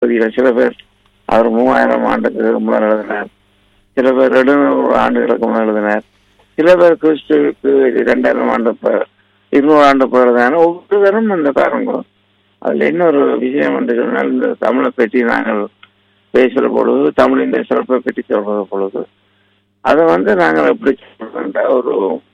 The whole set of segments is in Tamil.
பகுதியில சில பேர் அவர் மூவாயிரம் ஆண்டுக்கு முதல் எழுதினார் சில பேர் எழுநூறு ஆண்டுகளுக்கு முதல் எழுதினார் சில பேர் கிறிஸ்துவுக்கு ரெண்டாயிரம் ஆண்டு ப- இருநூறு ஆண்டு பிறகுதான ஒவ்வொருவரும் அந்த பாருங்க அதுல இன்னொரு விஷயம் என்று சொன்னால் இந்த தமிழை பற்றி நாங்கள் பேசுகிற பொழுது தமிழின் சிறப்பை பற்றி சொல்கிற பொழுது அதை வந்து நாங்கள் எப்படி சொல்றோம்னா ஒரு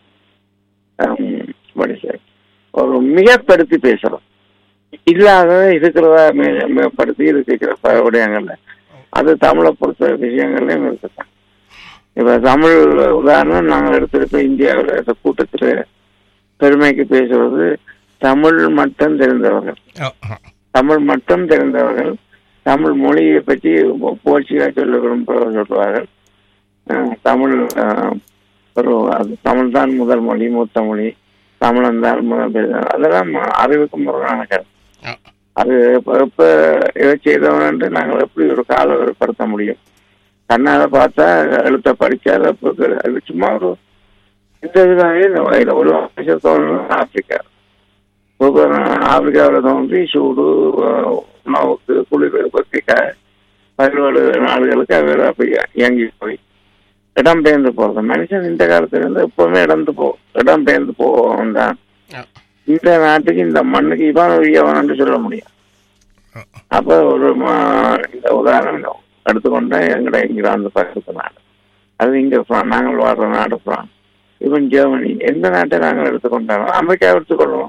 ஹம், what is it? ஒரு மிகப்படுத்தி பேசுறோம் இல்லாத இருக்கிறதா மி- மிகப்படுத்தி இருக்கிற ப- விடயங்கள்ல அது தமிழை பொறுத்த விஷயங்கள்லயும் இருக்குதான் இப்ப தமிழ் உதாரணம் நாங்கள் எடுத்திருக்க இந்தியாவில் இந்த கூட்டத்தில் பெருமைக்கு பேசுவது தமிழ் மட்டும் தெரிந்தவர்கள் ஓ ஓ. தமிழ் மட்டும் தெரிந்தவர்கள் தமிழ் மொழியை பற்றி போர்ச்சியாக சொல்ல விரும்புகிறவர்கள் சொல்வார்கள் அஹ், தமிழ் அஹ், ஒரு அது தமிழ் தான் முதல் மொழி மூத்த மொழி தமிழன் தான் முதல் பேசுவார் அதெல்லாம் அறிவுக்கு முரணான கருத்து ஓ. அது எப்ப எப்ப இதை செய்தவன் நாங்கள் எப்படி ஒரு கால ஏற்படுத்த முடியும் கண்ணால பார்த்தா எழுத்த படிச்சா அது அப்ப கே- அது சும்மா ஒரு இந்த விதம் உலக தோணும் ஆப்பிரிக்கா ஒவ்வொரு ஆப்பிரிக்காவில் தோன்றி சூடு அஹ், உணவுக்கு குளிர் பத்திரிக்காய் பதினேழு நாடுகளுக்கு அவர் அப்படி இயங்கி போய் இடம் பெயர்ந்து போறது மனுஷன் இந்த காலத்துல இருந்து எப்பவுமே இடந்து போ இடம் பெயர்ந்து போவோம் தான் ஓ. இந்த நாட்டுக்கு இந்த மண்ணுக்கு இவன் உரியவன் சொல்ல முடியும் ஓ. அப்ப ஒரு மா- இந்த உதாரணம் எடுத்துக்கொண்டா எங்கட இங்கிலாந்து பக்கத்து நாடு அது இங்க பிரான் நாங்கள் வாழ்ற நாடு பிரான் இவன் ஜெர்மனி எந்த நாட்டை நாங்கள் எடுத்துக்கொண்டாலும் அமெரிக்கா எடுத்துக்கொள்வோம்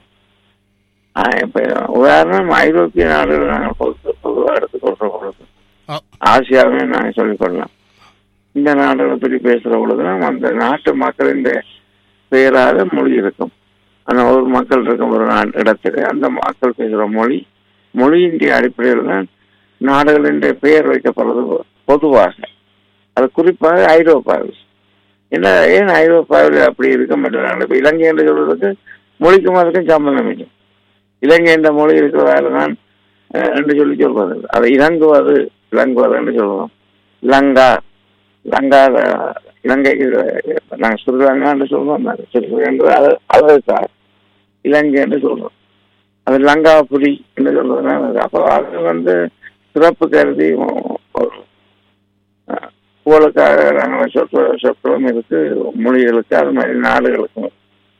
ஆஹ் இப்ப உதாரணம் ஐரோப்பிய நாடுகள் நாங்கள் பொது பொதுவாக எடுத்துக்கொள்ற பொழுது ஓ. ஆசியாவே நாங்கள் சொல்லிக்கொள்ளலாம் இந்த நாடுகளை பற்றி பேசுற பொழுது நம்ம அந்த நாட்டு மக்களின் பெயராக மொழி இருக்கும் அந்த ஒரு மக்கள் இருக்கும் ஒரு நாட்டு இடத்துல அந்த மக்கள் பேசுற மொழி மொழியின் அடிப்படையில் தான் நாடுகளின் பெயர் வைக்கப்படுறது பொதுவாக அது குறிப்பாக ஐரோப்பாவில் என்ன ஏன் ஐரோப்பாவில் அப்படி இருக்க மாட்டேங்கிறாங்க இப்ப இலங்கை என்று சொல்றதுக்கு மொழிக்கும் அதுக்கும் சம்பந்தம் இல்லை இலங்கை என்ற மொழி இருக்கிறதால தான் அஹ், என்று சொல்லி சொல்வது அதை இலங்குவது இலங்குவது என்று சொல்லுவோம் லங்கா லங்கா அஹ், இலங்கை நாங்கள் ஸ்ரீலங்கா என்று சொல்றோம் அது ஸ்ரீலங்கா என்று அது அதற்காக இலங்கை என்று சொல்றோம் அது லங்காபுரி என்று சொல்றதுனால அப்போ அது வந்து சிறப்பு கருதி ஒரு அஹ், புகழுக்காக நாங்கள் சொற்ற சொற்களும் இருக்கு மொழிகளுக்கு அது மாதிரி நாடுகளுக்கும்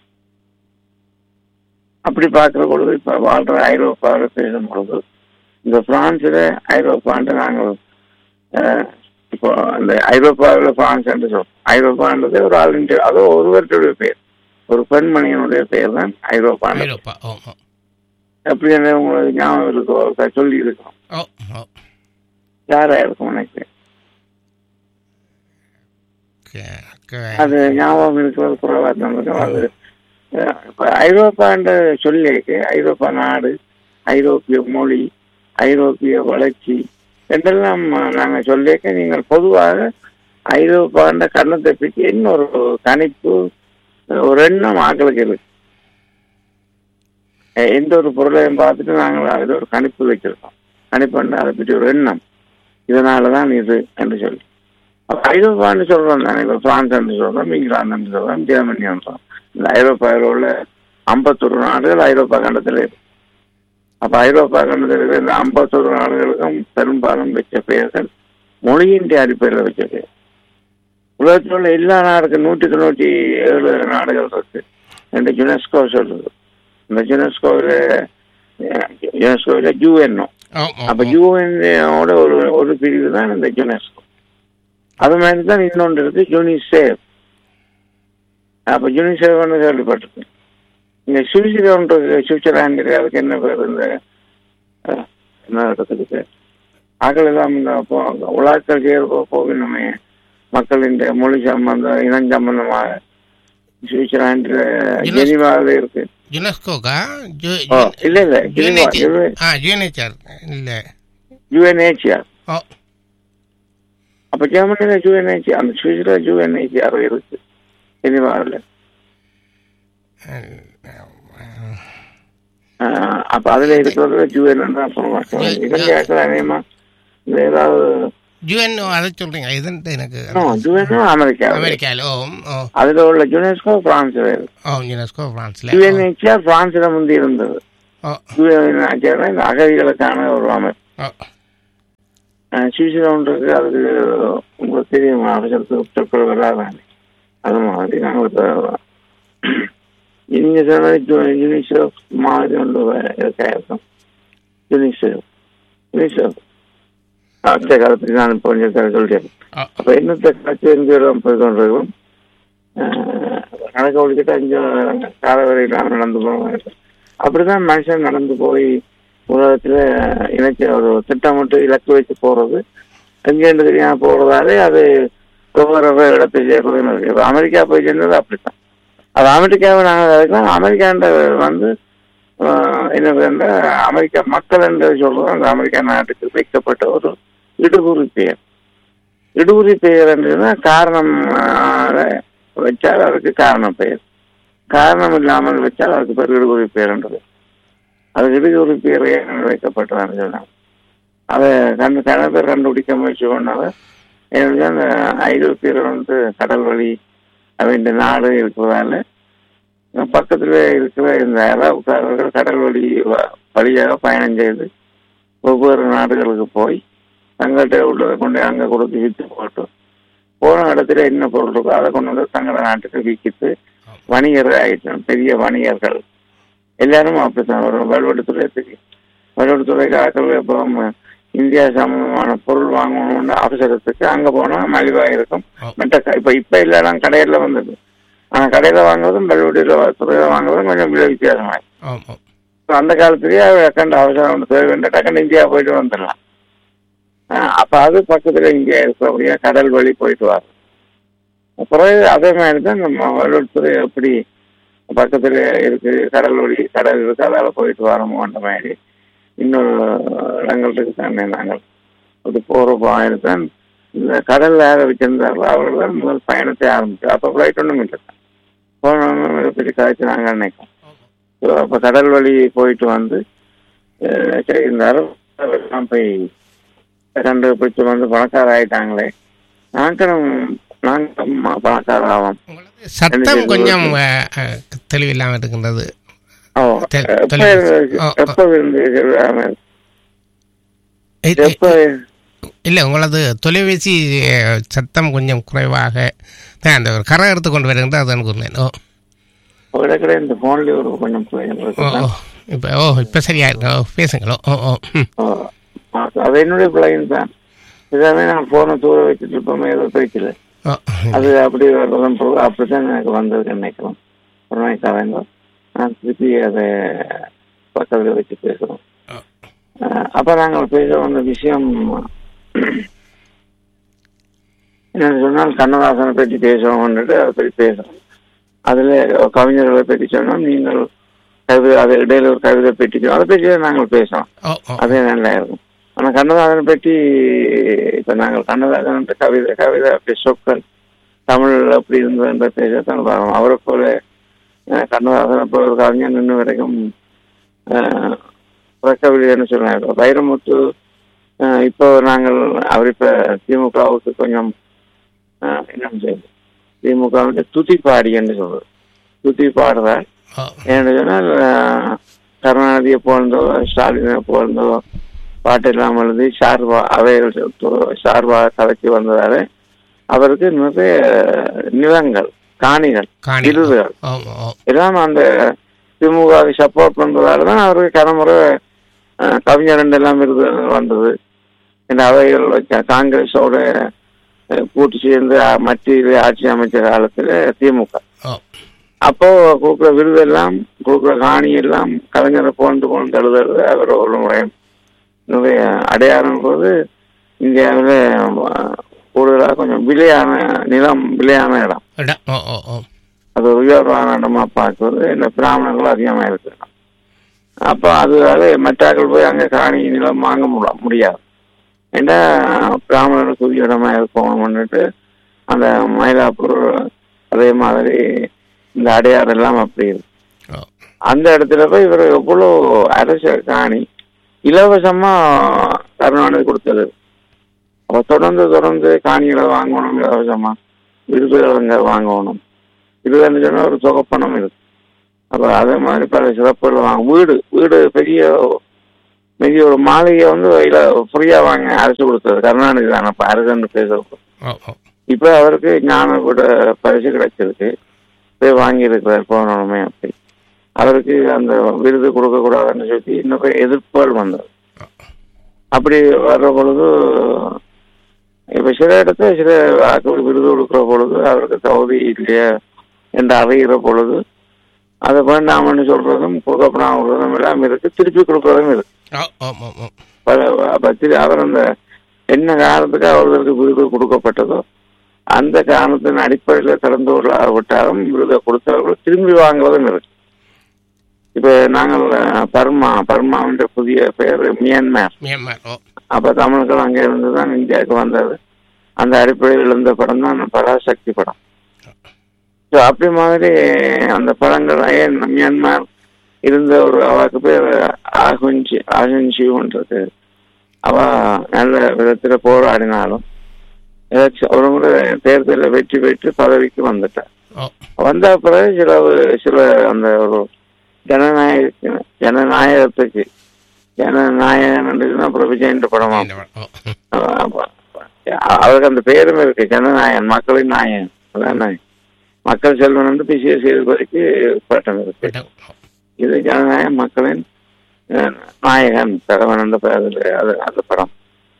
அப்படி பார்க்கிற பொழுது இப்ப வாழ்ற ஐரோப்பாவில் பேசும் பொழுது இந்த பிரான்ஸ்ல ஐரோப்பான்ட்டு நாங்கள் அஹ், இப்போ அந்த ஐரோப்பாவில் பிரான்ஸ் என்று சொல்றோம் ஐரோப்பான்றது ஒரு ஆள் அதோ ஒருவருடைய பேர் ஒரு பெண்மணியினுடைய பேர் தான் ஐரோப்பான் ஐரோப்பா ஓ ஓ அப்படி என்ன உங்களுக்கு ஞாபகம் இருக்கோ ஒருக்கா சொல்லி இருக்கோம் ஓ ஓ யாரா இருக்கும் எனக்கு ஓகே ஓகே அது ஞாபகம் இருக்கிறது குறைவா தான் இருக்கும் அது அஹ், இப்ப ஐரோப்பான்ற சொல்லிக்கு ஐரோப்பா நாடு ஐரோப்பிய மொழி ஐரோப்பிய வளர்ச்சி என்றெல்லாம் நாங்க சொல்லிக்க நீங்கள் பொதுவாக ஐரோப்பான்ற கண்ணத்தை பற்றி இன்னொரு கணிப்பு ஒரு எண்ணம் ஆக்களுக்கு இருக்கு அஹ், எந்த ஒரு பொருளையும் பார்த்துட்டு நாங்கள் அதில் ஒரு கணிப்பு வச்சிருக்கோம் கணிப்புன்னா அதை பற்றி ஒரு எண்ணம் இதனாலதான் இது என்று சொல்லி அப்ப ஐரோப்பான்னு சொல்றோம் தானே இப்போ பிரான்ஸ் என்று சொல்றோம் இங்கிலாந்து என்று சொல்றோம் ஜெர்மனி சொல்றோம் இந்த ஐரோப்பாவில் உள்ள ஐம்பத்தொரு நாடுகள் ஐரோப்பா கண்டத்தில் இருக்கு அப்ப ஐரோப்பா கண்டத்தில் இருக்கிற இந்த ஐம்பத்தொரு நாடுகளுக்கும் பெரும்பாலும் வச்ச பெயர்கள் மொழியின் அடிப்படையில் வச்ச பெயர் உலகத்தில் உள்ள எல்லா நாடுக்கும் நூற்றி தொண்ணூற்றி ஏழு நாடுகள் இருக்கு என்று யுனெஸ்கோ சொல்றது இந்த யுனெஸ்கோவில் யுனெஸ்கோவில் யூஎன்ஓ ஓ அப்ப ஓ யூஎன்ஓட ஒரு ஒரு பிரிவு தான் இந்த யுனெஸ்கோ அது மாதிரி தான் இன்னொன்று இருக்கு யூனிசேஃப் அப்ப யூனிசேஃப்னு கேள்விப்பட்டிருக்கேன் இங்க சுவிட்சர்லாந்து சுவிட்சர்லாந்து இருக்கு. அதுக்கு என்ன பேர் இந்த அஹ், என்ன இடத்துக்கு பேர் ஆக்கள் எல்லாம் இந்த போ- உலாக்கள் செய்ய போகணுமே மக்களின் மொழி சம்பந்தம் இனம் சம்பந்தமாக சுவிட்சர்லாந்து ஜெனிவாவில் இருக்கு யுனெஸ்கோக்கா ஜு- ஓ இல்ல இல்ல ஜெனிவா யுனைடெட் ஆ யுனைடெட் இல்லை யுஎன்ஹெச்ஆர் ஓ அப்ப ஜெர்மனியில யூஎன்ஹெச்ஆர் அந்த சுவிஸ்ல யூஎன்ஹெச்ஆர் இருக்கு ஜெனிவாவில் ஆஹ் அப்ப அதுல இருக்கிறது யூஎன் தான் சொல்லுவாங்க இலங்கையாக்கள் அதிகமா இந்த ஏதாவது யுஎன் அதை சொல்றீங்க இதுன்ட்டு எனக்கு யூஎன் அமெரிக்கா அமெரிக்காவில் ஓ ஓ அதுல உள்ள யுனெஸ்கோ பிரான்ஸ்ல இருக்கு ஓ யுனெஸ்கோ பிரான்ஸில் யூஎன்ஹெச்ஆர் பிரான்ஸ்ல முந்தி இருந்தது ஓ யூஎன்ஹெச்ஆர் இந்த அகதிகளுக்கான ஒரு அமைப்பு ஓ சுவிசில் ஒன்று இருக்கு அதுக்கு உங்களுக்கு தெரியும் அவசரத்துக்கு சொற்கள் வராதானே அது மாதிரி நாங்கள் இப்போ நீங்க சொன்ன யூனிசெஃப் மாதிரி ஒன்று இருக்காயிருக்கும் யூனிசெஃப் யூனிசெஃப் அந்த காலத்துக்கு நான் இப்போ கொஞ்சம் கதை சொல்லிட்டேன் ஓ, அப்போ என்னத்தை கட்சி எங்க இடம் போய் கொண்டிருக்கும் கணக்கு ஒழிக்கிட்டு அஞ்சு கால வரையில் நடந்து போவாங்க அப்படிதான் மனுஷன் நடந்து போய் உலகத்துல இணைச்ச ஒரு திட்டமிட்டு இலக்கு வச்சு போறது எங்கேருந்து தெரியாம போறதாலே அது ஒவ்வொரு இடத்தை சேர்றதுன்னு இருக்கு இப்ப அமெரிக்கா போய் சேர்ந்தது அப்படித்தான் அது அமெரிக்காவை நாங்கள் அதுக்கெல்லாம் அமெரிக்கான்ற வந்து ஆஹ், என்னது என்றால் அமெரிக்கா மக்கள் என்று சொல்றோம் அந்த அமெரிக்கா நாட்டுக்கு வைக்கப்பட்ட ஒரு இடுகுறி பெயர் இடுகுறி பெயர் என்றதுன்னா காரணம் ஆஹ், வச்சால் அதுக்கு காரணம் பெயர் காரணம் இல்லாமல் வச்சால் அதுக்கு பேர் இடுகுறி பெயர்ன்றது அது இடுகுறி பெயர் ஏன் வைக்கப்பட்டதுன்னு சொன்னாங்க அதை கண்டு கணத்தை கண்டுபிடிக்க முயற்சி பண்ணாத ஏன்னா அந்த ஐரோப்பியர் வந்து கடல் வழி அவன் நாடு இருக்கிறதால பக்கத்துல இருக்கிற இந்த அரபுக்காரர்கள் கடல் வழி வ- வழியாக பயணம் செய்து ஒவ்வொரு நாடுகளுக்கு போய் தங்கள்கிட்ட உள்ளதை கொண்டு அங்கே கொடுத்து விற்று போட்டு போன இடத்துல என்ன பொருள் இருக்கோ அதை கொண்டு வந்து தங்களோட நாட்டுக்கு விற்கிட்டு வணிகர்கள் ஆயிட்டாங்க பெரிய வணிகர்கள் எல்லாரும் அப்படித்தான் ஒரு வலுவட்டுத்துறையத்துக்கு வலுவட்டுத்துறைக்கு ஆக்கள் இப்போ இந்தியா சம்பந்தமான பொருள் வாங்கணும்னு அவசரத்துக்கு அங்கே போனால் மலிவாக இருக்கும் ஓ. மற்ற க- இப்ப இப்ப இல்லைனா கடையில வந்தது ஆனா கடையில வாங்குறதும் பள்ளிவட்டியில துறையில வாங்குறதும் கொஞ்சம் விலை வித்தியாசமாய் ஆம், ஆம். அந்த காலத்திலேயே டக்குண்டு அவசரம் ஒன்று தேவை வேண்டாம் டக்குன்னு இந்தியா போயிட்டு வந்துடலாம் ஆஹ் அப்ப அது பக்கத்துல இந்தியா இருக்கிறபடியா கடல் வழி போயிட்டு வரும் பிறகு அதே மாதிரி தான் நம்ம வலுத்துறை எப்படி பக்கத்துல இருக்கு கடல் வழி கடல் இருக்கு அதால போயிட்டு வரோமோன்ற மாதிரி இன்னொரு இடங்களுக்கு தானே நாங்கள் அப்படி போற பாயிரம் தான் இந்த கடல்ல யாரை வச்சிருந்தார்களோ அவர்கள் தான் முதல் பயணத்தை ஆரம்பிச்சு அப்ப ஃபிளைட் ஒன்றும் இல்லை போனவங்க பெரிய காய்ச்சி நாங்கள் நினைக்கிறோம் So, அப்ப கடல் வழி போயிட்டு வந்து அஹ், சரி இந்த அரபு போய் கண்டுபிடிச்சு வந்து பணக்கார ஆயிட்டாங்களே நாங்களும் நாங்களும் பணக்கார ஆவோம் உங்களது சத்தம் கொஞ்சம் அஹ், அஹ், தெளிவில்லாமல் இருக்கின்றது ஓ தெ- எப்ப தொலைபேசி. ஓ, ஓ. எப்ப இருந்து இ- இ- எப்ப இல்லை உங்களது தொலைபேசி அஹ், சத்தம் கொஞ்சம் குறைவாக தான் அந்த ஒரு கரை எடுத்து கொண்டு வருகின்ற அதான் கூறினேன் ஓ இடக்கிட இந்த போன்லயே ஒரு கொஞ்சம் பிரயோஜனம் ஓ இருக்கு. ஓ இப்போ ஓ இப்போ சரியா இருக்கு ஓ பேசுங்களோ ஓ ஓ ம் ஓ, அது என்னுடைய பிள்ளைங்க தான் இதாவே நான் போனை தூர வச்சுட்டு இருப்போமே ஏதோ பேச்சில் ஓ அது அப்படி வரதும் போக அப்படித்தான் எனக்கு வந்தது நினைக்கிறோம் ஒரு நாளைக்கு கலைங்க நான் திருப்பி அதை பக்கத்தில் வச்சு பேசுகிறோம் அஹ் அப்ப நாங்கள் பேச வந்த விஷயம் என்னன்னு சொன்னால் கண்ணதாசனை பற்றி பேசுவோம்னுட்டு அதை பற்றி பேசுறோம் அதுல கவிஞர்களை பற்றி சொன்னோம் நீங்கள் கவிதை அது இடையில ஒரு கவிதை பற்றி சொன்னோம். அதை பற்றி நாங்கள் பேசுறோம் ஓ ஓ அதே நல்லா இருக்கும் ஆனா கண்ணதாசனை பற்றி இப்ப நாங்கள் கண்ணதாசன் கவிதை கவிதை அப்படி சொற்கள் தமிழ் அப்படி இருந்ததுன்ற பேசத்தான் பார்க்கணும் அவரை போல அஹ், கண்ணதாசனை போல ஒரு கவிஞர் நின்று வரைக்கும் அஹ், புறக்கவிதைன்னு சொன்னாங்க வைரமுத்து அஹ், இப்போ நாங்கள் அவர் இப்ப திமுகவுக்கு கொஞ்சம் அஹ், என்ன செய்யுது திமுக வந்து துதி பாடி என்று சொல்றது துதி பாடுறார் ஓ ஏன்னு சொன்னால் அஹ், கருணாநிதியை புகழ்ந்தோ ஸ்டாலினை புகழ்ந்தோ பாட்டெல்லாம் எழுதி சார்பா அவைகள் து- சார்பாக கதைக்கு வந்ததால அவருக்கு நிறைய நிலங்கள் காணிகள் காணி விருதுகள் ஓ ஓ எல்லாம் அந்த திமுகவை சப்போர்ட் பண்றதால தான் அவருக்கு கடமுறை அஹ், கவிஞர் ரெண்டு எல்லாம் விருது வந்தது இந்த அவைகள் வச்ச காங்கிரஸோட அஹ், கூட்டு சேர்ந்து அஹ், மத்தியில் ஆட்சி அமைச்ச காலத்துல திமுக ஓ அப்போ கொடுக்குற விருது எல்லாம் கொடுக்குற காணி எல்லாம் கலைஞரை புகழ்ந்து புகழ்ந்து எழுதுறது அவர் ஒரு முறை நிறைய அடையாளம் போது இந்தியாவில் கூடுதலாக கொஞ்சம் விலையான நிலம் விலையான இடம் இடம் ஓ ஓ ஓ அது உயர்வான இடமா பார்க்குறது இந்த பிராமணர்கள் அதிகமாக இருக்கு அப்போ அதுவால மற்றாக்கள் போய் அங்கே காணி நிலம் வாங்க முட முடியாது ஏன்னா பிராமணர்களுக்கு உரிய இடமா இருக்கணும்னுட்டு அந்த மயிலாப்பூர் அதே மாதிரி இந்த அடையாறு எல்லாம் அப்படி இருக்கு ஓ அந்த இடத்துல போய் இவர் எவ்வளோ அரசு காணி இலவசமா கருணாநிதி கொடுத்தது அப்ப தொடர்ந்து தொடர்ந்து காணிகளை வாங்கணும் இலவசமா விருதுகள் அங்க வாங்கணும் விருதுன்னு சொன்னா ஒரு தொகைப்பணம் இருக்கு அப்ப அதே மாதிரி பல சிறப்புகள் வாங்க வீடு வீடு பெரிய மீதி ஒரு மாளிகை வந்து வயல ஃப்ரீயா வாங்க அரசு கொடுத்தது கருணாநிதி தான் அப்ப அரசு பேசுறோம் ஓ ஓ இப்ப அவருக்கு ஞான கூட பரிசு கிடைச்சிருக்கு போய் வாங்கியிருக்கிறார் போனோமே அப்படி அவருக்கு அந்த விருது கொடுக்க கூடாதுன்னு சொல்லி இன்னும் போய் எதிர்ப்புகள் வந்தது அப்படி வர்ற பொழுது இப்ப சில இடத்துல சில ஆட்களுக்கு விருது கொடுக்கிற பொழுது அவருக்கு தகுதி இல்லையா என்று அறிகிற பொழுது அதை வேண்டாமன்னு சொல்றதும் கொடுக்கப்படாம எல்லாம் இருக்கு திருப்பி கொடுக்கறதும் இருக்கு ஓ ஓ ஓ ஓ பல அப்ப திரு- அவர் அந்த என்ன காரணத்துக்கு அவர்களுக்கு விருது கொடுக்கப்பட்டதோ அந்த காரணத்தின் அடிப்படையில் திறந்தவர்களாக விட்டாலும் விருதை கொடுத்தவர்கள் திரும்பி வாங்குவதும் இருக்கு இப்ப நாங்கள் அஹ், பர்மா பர்மாவின் புதிய பெயர் மியான்மர் மியான்மர் ஓ அப்ப தமிழர்கள் அங்கே இருந்து தான் இந்தியாவுக்கு வந்தது அந்த அடிப்படையில் இருந்த படம் தான் பராசக்தி படம் ஸோ அப்படி மாதிரி அந்த படங்கள் ஏன் மியான்மர் இருந்த ஒரு அவருக்கு பேர் ஆகுஞ்சி ஆகுஞ்சின்றது அவ நல்ல விதத்துல போராடினாலும் ஏதாச்சும் ஒரு முறை தேர்தலில் வெற்றி பெற்று பதவிக்கு வந்துட்டார் ஓ வந்த பிறகு சில சில அந்த ஒரு ஜனநாயக ஜனநாயகத்துக்கு ஜனநாயகன் அப்புறம் விஜயன்ற படமா இந்த படம். ஓ அப்ப- அவருக்கு அந்த பேரும் இருக்கு ஜனநாயகன் மக்களின் நாயகன் அதானே மக்கள் செல்வன் வந்து பிசிய சேதுபதிக்கு பட்டம் இருக்கு படம். ஓ. இது ஜனநாயக மக்களின் அஹ், நாயகன் தலைவன் அந்த ப- அதுல அது அந்த படம்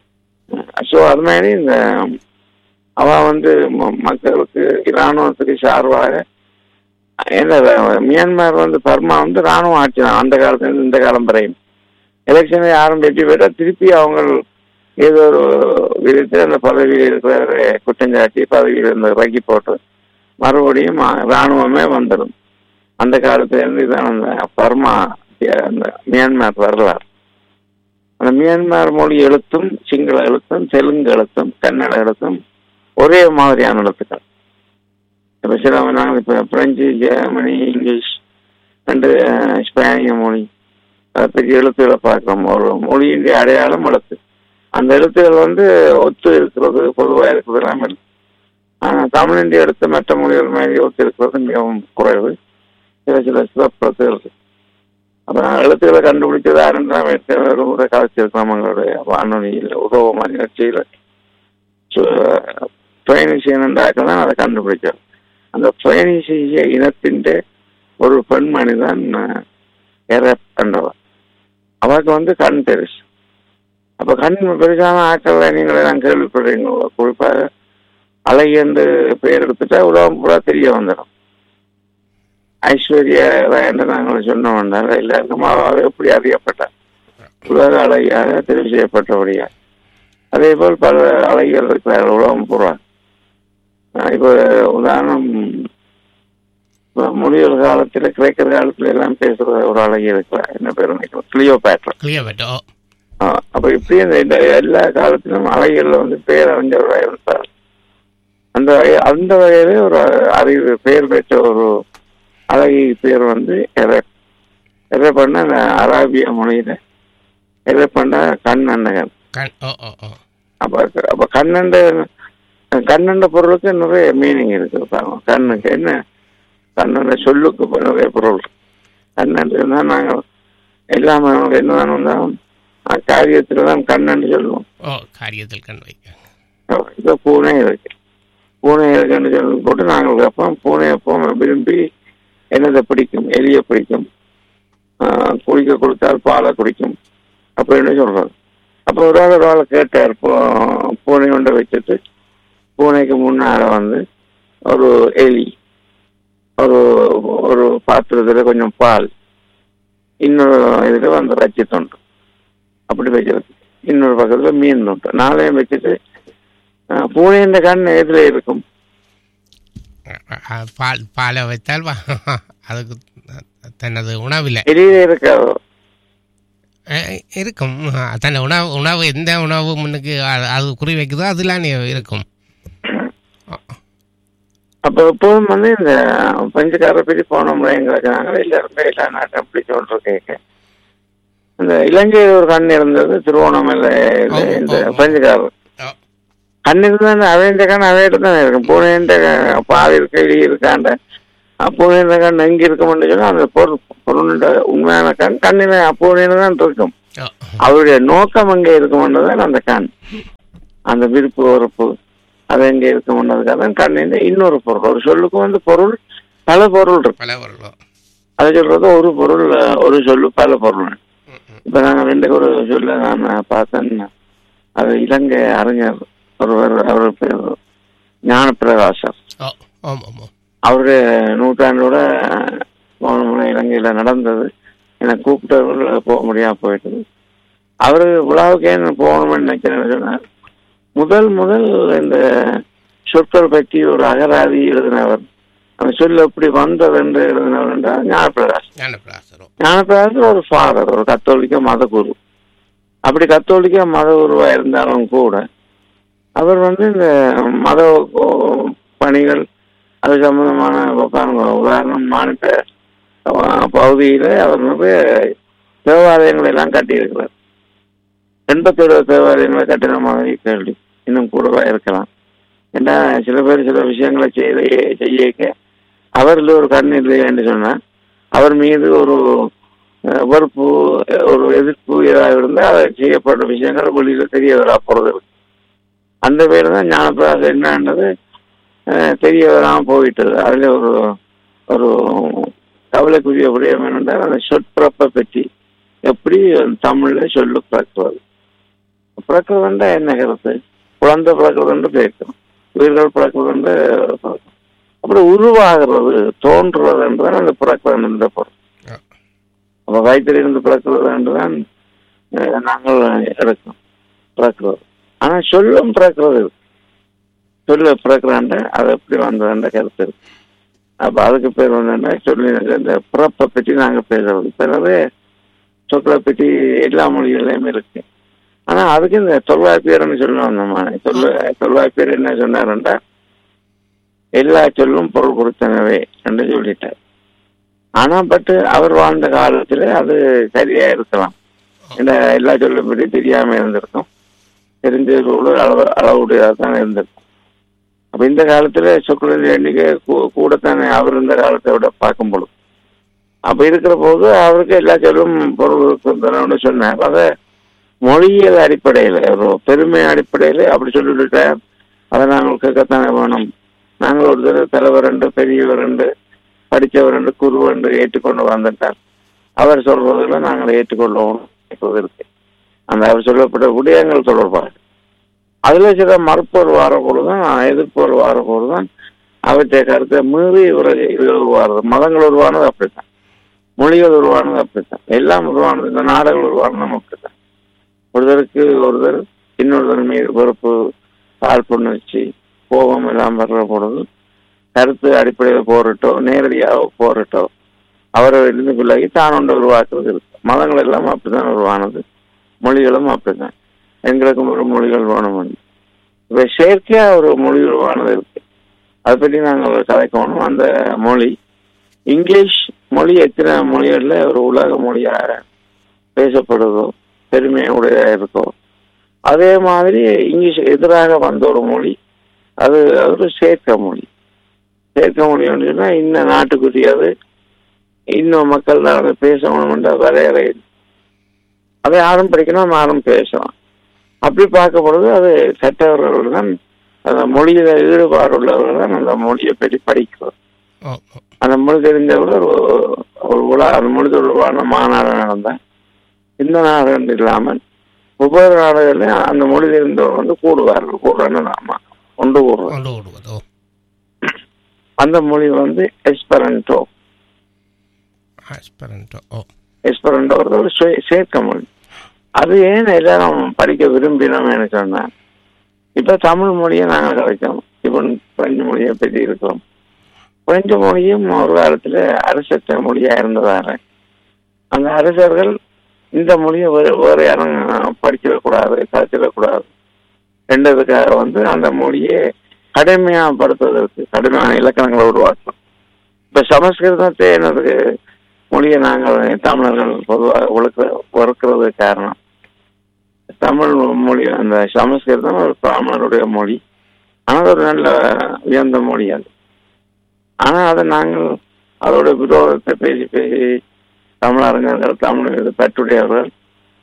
ஸோ அது மாதிரி இந்த அவ வந்து ம- மக்களுக்கு இராணுவத்துக்கு சார்பாக என்ன மியான்மர் வந்து பர்மா வந்து ராணுவ ஆட்சி தான் அந்த காலத்துல இருந்து இந்த காலம் வரையும் எலெக்ஷனை யாரும் வெற்றி பெற்றா திருப்பி அவங்க ஏதோ ஒரு விதத்தில் அந்த பதவியில் இருக்கிற குற்றஞ்சாட்டி பதவியில் இருந்து இறக்கி போட்டு மறுபடியும் அ- ராணுவமே வந்துடும் அந்த காலத்துல இருந்து இதான் அந்த பர்மா அந்த மியான்மர் வரலாறு அந்த மியான்மர் மொழி எழுத்தும் சிங்கள எழுத்தும் தெலுங்கு எழுத்தும் கன்னட எழுத்தும் ஒரே மாதிரியான எழுத்துக்கள் இப்போ சில நாங்கள் இப்போ பிரெஞ்சு ஜெர்மனி இங்கிலீஷ் ரெண்டு அஹ், ஸ்பானிய மொழி அதை பெரிய எழுத்துக்களை பார்க்குறோம் ஒரு மொழியினுடைய அடையாளம் எழுத்து அந்த எழுத்துக்கள் வந்து ஒத்து இருக்கிறது பொதுவாக இருக்கிறது எல்லாம் இருக்கு ஆனால் தமிழினுடைய எழுத்து மற்ற மொழிகள் மாதிரி ஒத்து இருக்கிறது மிகவும் குறைவு சில சில சிறப்பு இருக்கு அப்புறம் எழுத்துக்களை கண்டுபிடிச்சதா இருந்தால் ஒரு முறை கலைச்சிருக்கிறோம் எங்களுடைய வானொலியில் உதவ நிகழ்ச்சியில் பயணிசியன் தான் அதை கண்டுபிடிச்சார் அந்த பயணிசிய இனத்தின் ஒரு பெண்மணி தான் எரப் என்றவர் அவருக்கு வந்து கண் பெருசு அப்ப கண் பெருசான ஆட்கள் நீங்கள் எல்லாம் கேள்விப்படுறீங்க குறிப்பாக அலை என்று பெயர் எடுத்துட்டா உலகம் பூரா தெரிய வந்துடும் ஐஸ்வர்யா ராய் என்று நாங்கள் சொன்னோம் எல்லாருக்கும் அவர் எப்படி அறியப்பட்டார் உலக அலையாக தெரிவு செய்யப்பட்டபடியா அதே போல் பல அலைகள் இருக்கிறார்கள் உலகம் பூரா அஹ் இப்ப உதாரணம் இப்ப முனிவர் காலத்துல கிரேக்கர் காலத்துல எல்லாம் பேசுற ஒரு அழகி இருக்கிறார் என்ன பேர் நினைக்கிறேன் கிளியோ பேட்ரா கிளியர் பட் ஓ அப்ப இப்படி இந்த இந்த எல்லா காலத்திலும் அலைகள்ல வந்து பேர் அறிஞ்சவராக இருந்தார் அந்த வகை- அந்த வகையிலே ஒரு அறிவு பெயர் பெற்ற ஒரு அழகி பேர் வந்து எரப் எரப் பண்ண அந்த அராபிய மொழியில எரப் பண்ண கண் அண்ணகன் கண் ஓ ஓ ஓ அப்ப அப்ப கண்ணண்ட கண்ணண்ட பொருளுக்கு நிறைய மீனிங் இருக்கு பாருங்க கண்ணுக்கு என்ன கண்ணண்ட சொல்லுக்கு இப்ப நிறைய பொருள் கண்ணண்டு தான் நாங்கள் எல்லாமே நமக்கு என்னதான் இருந்தாலும் காரியத்துல தான் கண்ணன்னு சொல்லுவோம் ஓ காரியத்தில் கண் வைக்க இப்போ பூனை இருக்கு பூனை இருக்குன்னு சொல்லி போட்டு நாங்கள் வைப்போம் பூனை எப்போ விரும்பி என்னதை பிடிக்கும் எலியை பிடிக்கும் ஆஹ் குடிக்க கொடுத்தால் பாலை குடிக்கும் அப்படின்னு சொல்றது அப்போ ஒரு ஆள் ஒரு ஆள் கேட்டார் பூ- பூனை ஒன்றை வச்சுட்டு பூனைக்கு முன்னால வந்து ஒரு எலி ஒரு ஒரு பாத்திரத்துல கொஞ்சம் பால் இன்னொரு இதுல வந்து ரச்சி தொண்டு அப்படி வச்சிருக்கு இன்னொரு பக்கத்துல மீன் தொண்டு நாளையும் வச்சுட்டு ஆஹ் பூனையின் கண் எதுல இருக்கும் அ- அ- பால் பாலை வைத்தால் வா- அதுக்கு தனது உணவில் எலியில இருக்காதோ இருக்கும் தன் உணவு உணவு எந்த உணவு முன்னுக்கு அது- அது குறி வைக்குதோ அதெல்லாம் நீ- இருக்கும் அப்ப எப்போதும் வந்து இந்த பஞ்சுக்கார பற்றி போன முறை எங்களுக்கு நாங்கள் எல்லாருமே எல்லா நாட்டும் அப்படி சொல்ற கேட்க இந்த இலங்கையில் ஒரு கண் இருந்தது திருவோணமலை ஓ, இந்த ஓ, ஓ. பஞ்சுக்காரர் ஓ, கண் இருந்தா அவன் கண் அவையிட்ட தான் இருக்கும் பூனைன்ற பாவி இருக்க எலி இருக்காண்ட பூனைன்ற கண் எங்க இருக்கும்னு சொன்னா அந்த பொருள் பொருளுடைய உண்மையான கண் கண்ணில பூனையில தான் இருக்கும் ஓ அவருடைய நோக்கம் எங்கே இருக்கும்ன்றதான் அந்த கண் அந்த விருப்பு வெறுப்பு அது எங்கே இருக்கும்ன்றதுக்காக தான் கண்ணின் இன்னொரு பொருள் ஒரு சொல்லுக்கு வந்து பொருள் பல பொருள் இருக்கு பல பொருளோ அதை சொல்றது ஒரு பொருள் அஹ், ஒரு சொல்லு பல பொருள் ம், ம். இப்ப நாங்க ரெண்டு ஒரு சொல்ல நான் பார்த்தேன் அது இலங்கை அறிஞர் ஒருவர் அவர் பேர் ஞானப்பிரகாசர் ஓ ஆமாம் ஆமாம் அவருடைய நூற்றாண்டோட போன இலங்கையில நடந்தது எனக்கு கூப்பிட்டவர்கள் போக முடியாம போயிட்டது அவரு விழாவுக்கு ஏன் போகணும்னு நினைக்கிறேன்னு சொன்னார் முதல் முதல் இந்த சொற்கள் பற்றி ஒரு அகராதி எழுதினவர் அந்த சொல் எப்படி வந்தது என்று எழுதினவர் என்றால் ஞானப்பிரகாஷ் ஞானப்பிராசரோ ஞானப்பிரகாசர் ஒரு ஃபாதர் ஒரு கத்தோலிக்க மத குரு அப்படி கத்தோலிக்க மத குருவா இருந்தாலும் கூட அவர் வந்து இந்த மத ஓ- பணிகள் அது சம்பந்தமான பாருங்க, உதாரணம் மாநில பகுதியில அவர் வந்து தேவாலயங்களை எல்லாம் கட்டியிருக்கிறார் எண்பத்தேழு தேவாலயங்களை கட்டின மாதிரி கேள்வி இன்னும் கூடவா இருக்கலாம் ஏன்னா சில பேர் சில விஷயங்களை செய்த செய்ய அவரில் ஒரு கண் இல்லை என்று சொன்னால் அவர் மீது ஒரு அஹ், வெறுப்பு அஹ், ஒரு எதிர்ப்பு ஏதாவது இருந்தால் அதை செய்யப்பட்ட விஷயங்கள் வெளியில தெரிய வரா போறது இருக்கு. அந்த பேர் தான் ஞானப்பிராசம் என்னன்றது அஹ், தெரிய வராம போயிட்டது அதுல ஒரு ஒரு கவலைக்குரிய விடயம் என்னென்றால் அந்த சொற்பிறப்பை பற்றி எப்படி தமிழ்ல சொல்லு பிறக்கிறது பிறக்கிறதுண்டா என்ன கருத்து குழந்தை பிறக்கிறதுன்னு பேசுறோம் உயிர்கள் பிறக்கிறதுண்டு பிறக்கும். அப்புறம் உருவாகிறது தோன்றுறது என்றுதான் அந்த பிறக்கிறது என்ற பொருள் ஆ. அப்ப வயிற்றிலிருந்து பிறக்கிறது என்றுதான் அஹ், நாங்கள் எடுக்கிறோம் பிறக்கிறது ஆனா சொல்லும் பிறக்கிறது இருக்கு சொல்லு பிறக்கிறாண்ட அது எப்படி வந்ததுன்ற கருத்து இருக்கு அப்ப அதுக்கு பேர் வந்து என்ன சொல்லி இந்த பிறப்பை பற்றி நாங்க பேசுறது பிறகு சொற்களை பற்றி எல்லா மொழிகள்லயுமே இருக்கு ஆனா அதுக்கு இந்த தொல்காப்பியர்னு சொல்லுவோம் நம்ம தொல்ல தொல்காப்பியர் என்ன சொன்னாருன்னா எல்லா சொல்லும் பொருள் கொடுத்தனவே என்று சொல்லிட்டார் ஆனா பட் அவர் வாழ்ந்த காலத்துல அது சரியா இருக்கலாம் ஏன்னா எல்லா சொல்லும் பற்றி தெரியாம இருந்திருக்கும் தெரிஞ்சதோடு அளவு அளவுடையதாக தான் இருந்திருக்கும் அப்ப இந்த காலத்துல சொற்களின் எண்ணிக்கை கூ- கூடத்தானே அவர் இந்த காலத்தை விட பார்க்கும் பொழுது அப்ப இருக்கிற போது அவருக்கு எல்லா சொல்லும் பொருள் இருக்குன்னு சொன்னார் அதை மொழியியல் அடிப்படையில் ஒரு பெருமை அடிப்படையில் அப்படி சொல்லிவிட்ட அதை நாங்கள் கேட்கத்தானே வேணும் நாங்கள் ஒரு தடவை தலைவர் என்று பெரியவர் என்று படித்தவர் என்று குரு என்று ஏற்றுக்கொண்டு வந்துட்டார் அவர் சொல்றதுல நாங்கள் ஏற்றுக்கொள்ளவும் இருக்கு அந்த அவர் சொல்லப்பட்ட விடயங்கள் தொடர்பாக அதுல சில மறுப்போர் வார பொழுதுதான் எதிர்ப்போர் வார பொழுதுதான் அவற்றை கருத்தை மீறி ஒரு இது உருவாகிறது மதங்கள் உருவானது அப்படித்தான் மொழிகள் உருவானது அப்படித்தான் எல்லாம் உருவானது இந்த நாடுகள் உருவானதும் அப்படித்தான் ஒருத்தருக்கு ஒருத்தர் இன்னொருத்தர் மீது வெறுப்பு காழ்ப்புணர்ச்சி கோபம் எல்லாம் வர்ற பொழுது கருத்து அடிப்படையில் போரிட்டோ நேரடியாக போரிட்டோ அவரை இருந்து விலகி தான் ஒன்று உருவாக்குறது இருக்கு மதங்கள் எல்லாம் அப்படித்தான் உருவானது மொழிகளும் அப்படித்தான் எங்களுக்கும் ஒரு மொழிகள் வேணும் இப்ப செயற்கையா ஒரு மொழி உருவானது இருக்கு அதை பற்றி நாங்கள் கதைக்கணும் அந்த மொழி இங்கிலீஷ் மொழி எத்தனை மொழிகள்ல ஒரு உலக மொழியாக பேசப்படுதோ பெருமையுடைய இருக்கோ அதே மாதிரி இங்கிலீஷ் எதிராக வந்த ஒரு மொழி அது அது ஒரு சேர்க்க மொழி சேர்க்க மொழி சொன்னா இந்த நாட்டுக்குரியது இன்னும் மக்கள் தான் அதை பேசணும்ன்ற வரையறை இல்லை. அதை யாரும் படிக்கணும் யாரும் பேசலாம் அப்படி பார்க்கும் பொழுது அது கற்றவர்கள் தான் அந்த மொழியில ஈடுபாடு உள்ளவர்கள் தான் அந்த மொழியை பற்றி படிக்கிறோம் ஓ ஓ அந்த மொழி தெரிஞ்சவர்கள் ஒரு ஒரு உலா அந்த மொழி தொடர்பான மாநாடு நடந்தேன் இந்த நாடு என்று இல்லாமல் ஒவ்வொரு நாடுகளிலும் அந்த மொழி தெரிந்தவர் வந்து கூடுவார்கள் கூடுறன்னு நாம ஒன்று கூடுறோம் கொண்டு விடுவதோ அந்த மொழி வந்து எஸ்பரண்டோ ஆஸ்பரண்டோ ஓ எஸ்பரண்டோ ஒரு சே- சேர்க்க மொழி அது ஏன் எல்லாரும் படிக்க விரும்பினோம்னு சொன்னா இப்ப தமிழ் மொழியை நாங்கள் கிடைச்சோம் இப்போ பிரெஞ்சு மொழியை பற்றி இருக்கோம் பிரெஞ்சு மொழியும் ஒரு காலத்துல அரசற்ற மொழியா இருந்ததால அந்த அரசர்கள் இந்த மொழியை வேற வேற யாரும் படிச்சிடக்கூடாது கதைச்சிடக்கூடாது ரெண்டதுக்காக வந்து அந்த மொழியை கடுமையாப்படுத்துவதற்கு கடுமையான இலக்கணங்களை உருவாக்கணும் இப்ப சமஸ்கிருதத்தை என்னது மொழியை நாங்கள் தமிழர்கள் பொதுவாக உழக்க வறுக்கிறது காரணம் தமிழ் மொழி அந்த சமஸ்கிருதம் ஒரு பிராமணருடைய மொழி ஆனால் ஒரு நல்ல உயர்ந்த மொழி அது ஆனா அதை நாங்கள் அதோட விரோதத்தை பேசி பேசி தமிழறிஞர்கள் தமிழ் மீது பற்றுடையவர்கள்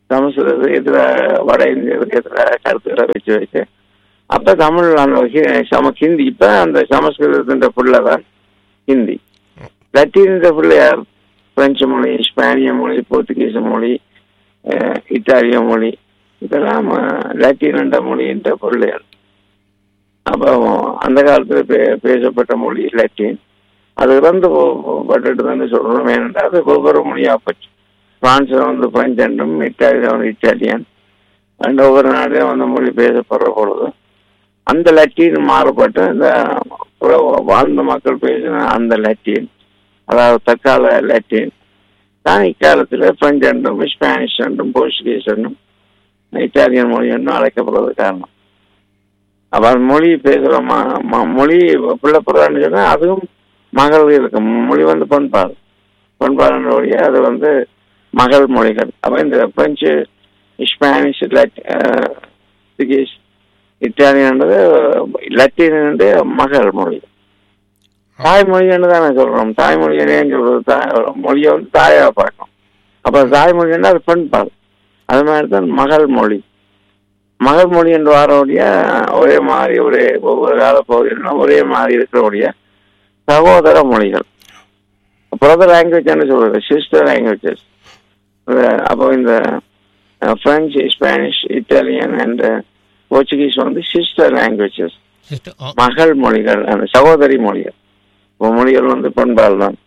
சமஸ்கிருதத்துக்கு எதிராக வட இந்தியத்துக்கு எதிராக கருத்துக்களை வச்சு வச்சு அப்ப தமிழ் அந்த ஹி- சம ஹிந்தி இப்ப அந்த சமஸ்கிருதத்தின் புள்ள தான் ஹிந்தி லத்தீன் புள்ள யார் பிரெஞ்சு மொழி ஸ்பானிய மொழி போர்த்துகீஸ் மொழி அஹ், இத்தாலிய மொழி இதெல்லாம் அஹ், லத்தீன் என்ற மொழி என்ற பொருள் அப்போ அந்த காலத்துல பே- பேசப்பட்ட மொழி லத்தீன் அது இறந்து பட்டுட்டு தானே சொல்றோம் ஏனென்றால் அது ஒவ்வொரு மொழியா போச்சு பிரான்ஸ்ல வந்து பிரெஞ்சு என்றும் இத்தாலியில வந்து இத்தாலியன் அண்ட் ஒவ்வொரு நாட்டிலும் அந்த மொழி பேசப்படுற பொழுது அந்த லத்தீன் மாறுபட்டு இந்த புற- வாழ்ந்த மக்கள் பேசின அந்த லத்தீன் அதாவது தற்கால லத்தீன் தான் இக்காலத்தில் பிரெஞ்சு என்றும் ஸ்பானிஷ் என்றும் போர்ச்சுகீஸ் என்றும் இத்தாலியன் மொழி என்றும் அழைக்கப்படுறது காரணம் அப்ப அந்த மொழி பேசுகிற ம- ம- மொழி பிள்ளை பிறன்னு சொன்னா அதுவும் மகள் இருக்கு மொழி வந்து பண்பாடு பண்பாடுன்ற வழியா அது வந்து மகள் மொழிகள் அப்ப இந்த பிரெஞ்சு ஸ்பானிஷ் லட் போர்ச்சுகீஸ் இத்தாலியன்றது லத்தீன் மகள் மொழி தாய்மொழின்னு தானே சொல்றோம் தாய்மொழி ஏன் சொல்றது தாய் மொழியை வந்து தாயா பார்க்கணும் அப்ப தாய்மொழின்னா அது பண்பாடு அது மாதிரி தான் மகள் மொழி மகள் மொழி என்று வாரோடைய ஒரே மாதிரி ஒரே ஒவ்வொரு கால பகுதியிலும் ஒரே மாதிரி இருக்கிறோடைய சகோதர மொழிகள் பிரதர் லாங்குவேஜ் சொல்றது சிஸ்டர் லாங்குவேஜஸ் அப்போ இந்த French Spanish Italian and Portuguese வந்து சிஸ்டர் லாங்குவேஜஸ் சிஸ்டர் ஓ மகள் மொழிகள் அந்த சகோதரி மொழிகள் இப்போ மொழிகள் வந்து பண்பால் தான்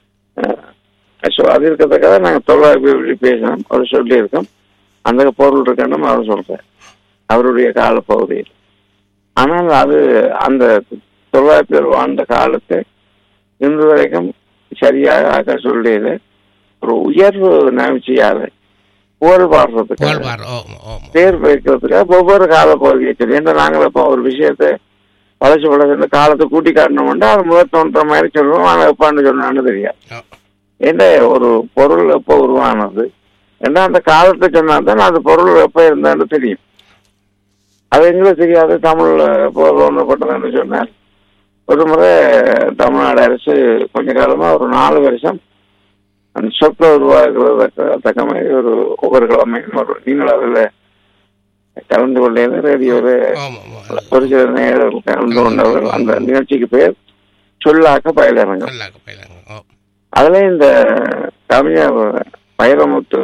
ஸோ அது இருக்கிறதுக்காக நாங்கள் தொழிலாளி பேசணும் அவர் சொல்லியிருக்கோம் அந்த பொருள் இருக்கணும் அவர் சொல்றார் அவருடைய காலப்பகுதியில் ஆனால் அது அந்த தொழிலாளி பேர் வாழ்ந்த காலத்தை இன்று வரைக்கும் சரியாக ஆக்க சொல்லியது ஒரு உயர்வு நிகழ்ச்சியாக புகழ் பாடுறதுக்கு புகழ்வார் ஓ ஓ பேர் வைக்கிறதுக்கு ஒவ்வொரு கால பகுதியை சொல்லி ஏன்னா நாங்கள் இப்போ ஒரு விஷயத்தை வளர்ச்சி வளர்ச்சி காலத்தை கூட்டி காட்டணும்னா அது முதல் தோன்ற மாதிரி சொல்லுவோம் ஆனால் எப்பான்னு சொன்னான்னு தெரியாது ஓ ஏன்னா ஒரு பொருள் எப்போ உருவானது ஏன்னா அந்த காலத்தை சொன்னா தான் அந்த பொருள் எப்போ இருந்தான்னு தெரியும் அது எங்களுக்கு தெரியாது தமிழ்ல எப்போ உருவாக்கப்பட்டதுன்னு சொன்னார் ஒரு முறை தமிழ்நாடு அரசு கொஞ்ச காலமா ஒரு நாலு வருஷம் அந்த சொற்களை உருவாக்குறது தக்க- தக்க மாதிரி ஒரு ஒவ்வொரு கிழமையும் ஒரு நீங்கள் அதில் கலந்து கொண்டேன் ரேடியோவில் ஆமாம் ஆமாம் ஒரு சில நேரம் கலந்து கொண்டவர் அந்த நிகழ்ச்சிக்கு பேர் சொல்லாக்க பயிலரங்கம் நல்லாக்க போயிடலாங்க ஓ அதுல இந்த கவிஞர் வைரமுத்து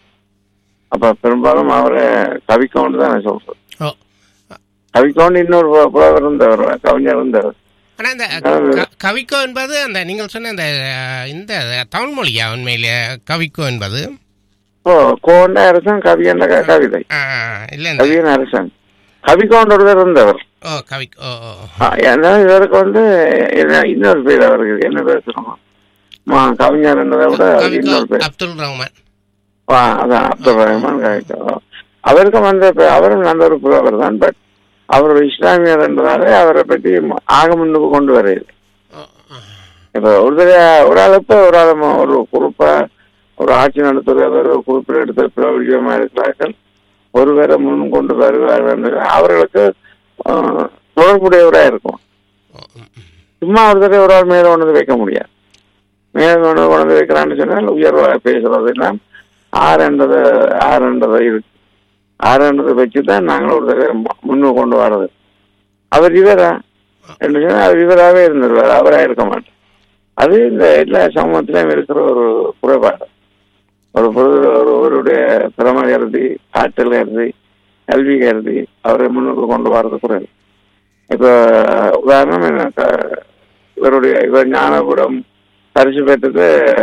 அப்ப பெரும்பாலும் அவரை கவிக்கவுண்டு தான் நான் சொல்றேன் ஓ கவிக்கவுண்டு இன்னொரு பு- புலவர் இருந்தவர் கவிஞர் இருந்தவர் ஆனால் இந்த க- கவிக்கோ என்பது அந்த நீங்கள் சொன்ன அந்த அஹ், இந்த தமிழ் மொழியா உண்மையிலே கவிக்கோ என்பது ஓ கோண்ட அரசன் கவியண்ட க- கவிதை ஆ, இல்லை இந்த கவியன் அரசன் கவிக்கவுண்டு ஒருவர் இருந்தவர் ஓ கவிக் ஓ ஓ ஆ, ஏன்னா இவருக்கு வந்து என்ன- இன்னொரு பேர் அவருக்கு என்ன பேர் சொல்லுவோம் மா கவிஞர் என்றதை விட அவருக்கு கவிக்கோ இன்னொரு பேர் அப்துல் ரஹ்மான் ஆ, அதான் அப்துல் ரஹ்மான் கவிக்கோ அவருக்கும் வந்து இப்ப அவரும் நல்ல ஒரு புலவர் தான் பட் அவர் ஒரு இஸ்லாமியர் என்றதாலே அவரை பற்றி ஆக முன்னுக்கு கொண்டு வரையுது ஓ, ஆ. இப்ப ஒரு தடவை ஒரு ஆள் இப்ப ஒரு ஆள் ம- ஒரு குறிப்பா ஒரு ஆட்சி நடத்துகிறவர் ஒரு குறிப்பிட்ட இடத்துல பிரபலியமா இருக்கிறார்கள் ஒருவரை முன் கொண்டு வருவார்கள் என்று அவர்களுக்கு ஆ, தொடர்புடையவரா இருக்கும் ஓ, ம், ம். சும்மா ஒரு தடவை ஒரு ஆள் மேல கொண்டு வந்து வைக்க முடியாது மேல கொண்டு கொண்டு வந்து வைக்கிறான்னு சொன்னால் உயர்வாக பேசுறது எல்லாம் ஆறுன்றது ஆறுன்றது இருக்கு ஆறுன்றதை வச்சு தான் நாங்கள் ஒரு தடவை மு- முன்னுக்கு கொண்டு வர்றது அவர் இவரா என்று சொன்னால் அவர் இவராகவே இருந்துருவார் அவரா இருக்க மாட்டார் அது இந்த எல்லா சமூகத்திலும் இருக்கிற ஒரு குறைபாடு ஒரு பொழுது ஒரு ஒருவருடைய திறமை கருதி ஆற்றல் கருதி கல்வி கருதி அவரை முன்னுக்கு கொண்டு வர்றது குறைவு இப்போ உதாரணம் எனக்கு இவருடைய இவர் ஞானபுரம் பரிசு பெற்றது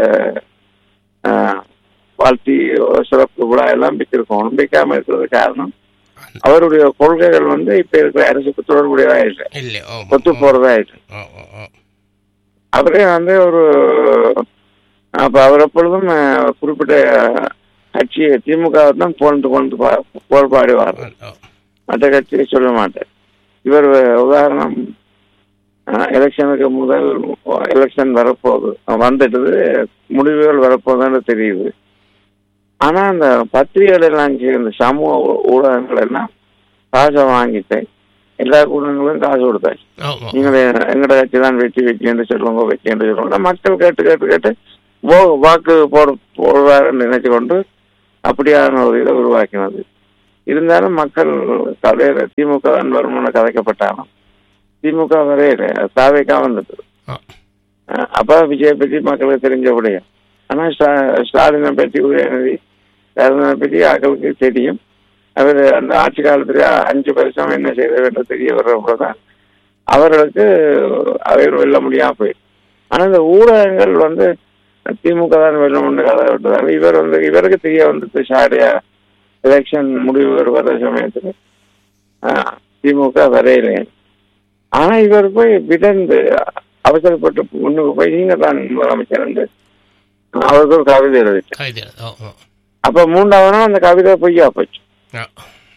அஹ், வாழ்த்தி சிறப்பு விழா எல்லாம் வைத்திருக்கோம் வைக்காம இருக்கிறது காரணம் அவருடைய கொள்கைகள் வந்து இப்ப இருக்கிற அரசுக்கு தொடர்புடையதா இல்லை இல்லை ஓ ஒத்து போறதா இல்லை ஓ ஓ ஓ அவரே வந்து ஒரு அப்ப அவர் எப்பொழுதும் அஹ், குறிப்பிட்ட கட்சி திமுக தான் புகழ்ந்து கொண்டு பா- புகழ் பாடுவார் ஓ மற்ற கட்சியை சொல்ல மாட்டார் இவர் உதாரணம் அஹ், எலெக்ஷனுக்கு முதல் எலெக்ஷன் வரப்போகுது வந்துட்டது முடிவுகள் வரப்போகுதுன்னு தெரியுது ஆனா அந்த பத்திரிகைகள் எல்லாம் சேர்ந்து சமூக ஊடகங்கள் எல்லாம் காசை வாங்கிட்டு எல்லா ஊடகங்களும் காசு கொடுத்தாச்சு ஆமாம் நீங்கள் எங்கட கட்சி தான் வெற்றி வெற்றி என்று சொல்லுங்க வெற்றி என்று சொல்லுங்க மக்கள் கேட்டு கேட்டு கேட்டு ஓ வாக்கு போட போடுவாருன்னு நினைச்சு கொண்டு அப்படியான ஒரு இதை உருவாக்கினது இருந்தாலும் மக்கள் கதையில திமுக தான் வரும்னு கதைக்கப்பட்டாலும் திமுக வரையில தாவேக்கா வந்தது ஆ. அஹ் அப்ப விஜய் பற்றி மக்களுக்கு தெரிஞ்சபடியா ஆனா ஸ்டா- ஸ்டாலினை பற்றி உதயநிதி ஸ்டாலினை பற்றி ஆக்களுக்கு தெரியும் அவர் அந்த ஆட்சி காலத்துல அஞ்சு வருஷம் என்ன செய்த வேண்டும் தெரிய வர்றப்பதான் அவர்களுக்கு அவர் வெல்ல முடியாம போயிடும் ஆனா இந்த ஊடகங்கள் வந்து திமுக தான் வெல்லணும்னு கதை விட்டதால இவர் வந்து இவருக்கு தெரிய வந்துட்டு ஷாடியா எலெக்ஷன் முடிவு வர சமயத்துல ஆஹ், திமுக வரையில ஆனா இவர் போய் விடந்து அவசரப்பட்டு முன்னுக்கு போய் நீங்க தான் முதலமைச்சர் என்று அவருக்கு ஒரு கவிதை எழுதிட்டு கவிதை ஓ ஓ அப்ப மூன்றாவது நாள் அந்த கவிதை பொய்யா போச்சு ஆ.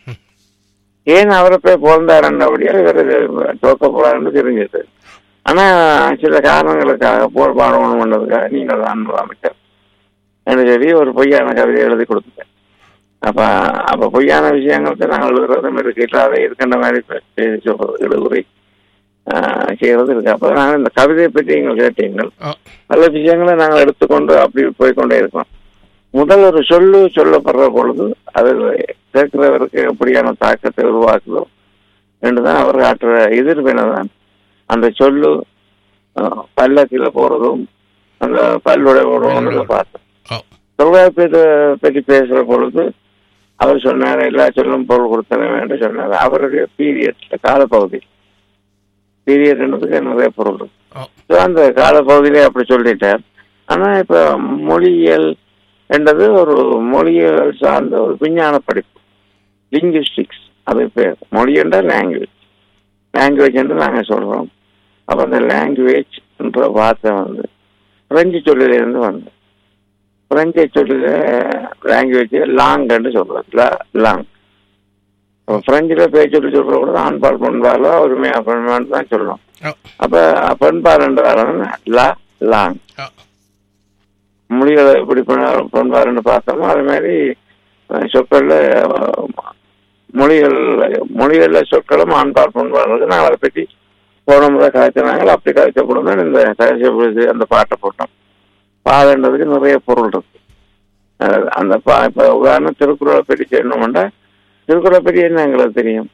ஏன் அவரை போய் பிறந்தாருன்றபடியா இவர் தோக்க போறாருன்னு தெரிஞ்சது ஆனா சில காரணங்களுக்காக போர் பாடணும் பண்ணதுக்காக நீங்கள் தான் முதலமைச்சர் என்று சொல்லி ஒரு பொய்யான கவிதை எழுதி கொடுத்துட்டேன் அப்ப அப்ப பொய்யான விஷயங்களுக்கு நாங்கள் எழுதுறது மாதிரி கேட்டாத இருக்கின்ற மாதிரி பேசி சொல்றது எழுதுரை ஆஹ், செய்யறது இருக்கு அப்ப நாங்கள் இந்த கவிதையை பற்றி நீங்கள் கேட்டீங்கள் ஓ பல விஷயங்களை நாங்கள் எடுத்துக்கொண்டு அப்படி போய்க்கொண்டே இருக்கோம் முதல் ஒரு சொல்லு சொல்லப்படுற பொழுது அது கேட்கிறவருக்கு எப்படியான தாக்கத்தை உருவாக்குதோ என்றுதான் அவர் காட்டுற எதிர்வினை தான் அந்த சொல்லு அஹ், பல்லக்கில போறதும் அந்த பல்லுடைய போடுறதும் பார்த்தோம் ஓ தொல்காப்பியத்தை பற்றி பேசுற பொழுது அவர் சொன்னார் எல்லா சொல்லும் பொருள் கொடுத்தன என்று சொன்னார் அவருடைய பீரியட்ல காலப்பகுதி பீரியட்ன்றதுக்கு நிறைய பொருள் இருக்கு ஓ So, அந்த காலப்பகுதியிலே அப்படி சொல்லிட்டார் ஆனா இப்ப மொழியியல் என்றது ஒரு மொழியியல் சார்ந்த ஒரு விஞ்ஞான படிப்பு லிங்குவிஸ்டிக்ஸ் அது பேர் மொழி என்றால் லாங்குவேஜ் லாங்குவேஜ் என்று நாங்க சொல்றோம் அப்ப அந்த லாங்குவேஜ் என்ற வார்த்தை வந்து பிரெஞ்சு சொல்லிலிருந்து வந்து பிரெஞ்சை சொல்லில லாங்குவேஜ் லாங் என்று சொல்றது லாங் பிரெஞ்சில் பேச்சொல்லி சொல்ற கூட ஆண்பால் பண்பாலோ ஒருமையா பண்பான்னு தான் சொல்லணும் ஓ அப்ப பண்பார் என்றால் லா லாங் ஓ மொழிகளை எப்படி பண்ண- பண்பாருன்னு பார்த்தோமோ அது மாதிரி அஹ், சொற்கள்ல அஹ், மொழிகள் மொழிகள்ல சொற்களும் ஆண்பால் பண்பாடு இருக்கு நாங்கள் அதை பற்றி போன முறை கதைச்சினாங்க அப்படி கதைச்சப்படும் தான் இந்த கதைச்சப்படுது அந்த பாட்டை போட்டோம் பாதன்றதுக்கு நிறைய பொருள் இருக்கு அஹ், அந்த பா இப்ப உதாரணம் திருக்குறளை பற்றி சொல்லணும்னா திருக்குறளை பற்றி என்ன எங்களுக்கு தெரியும்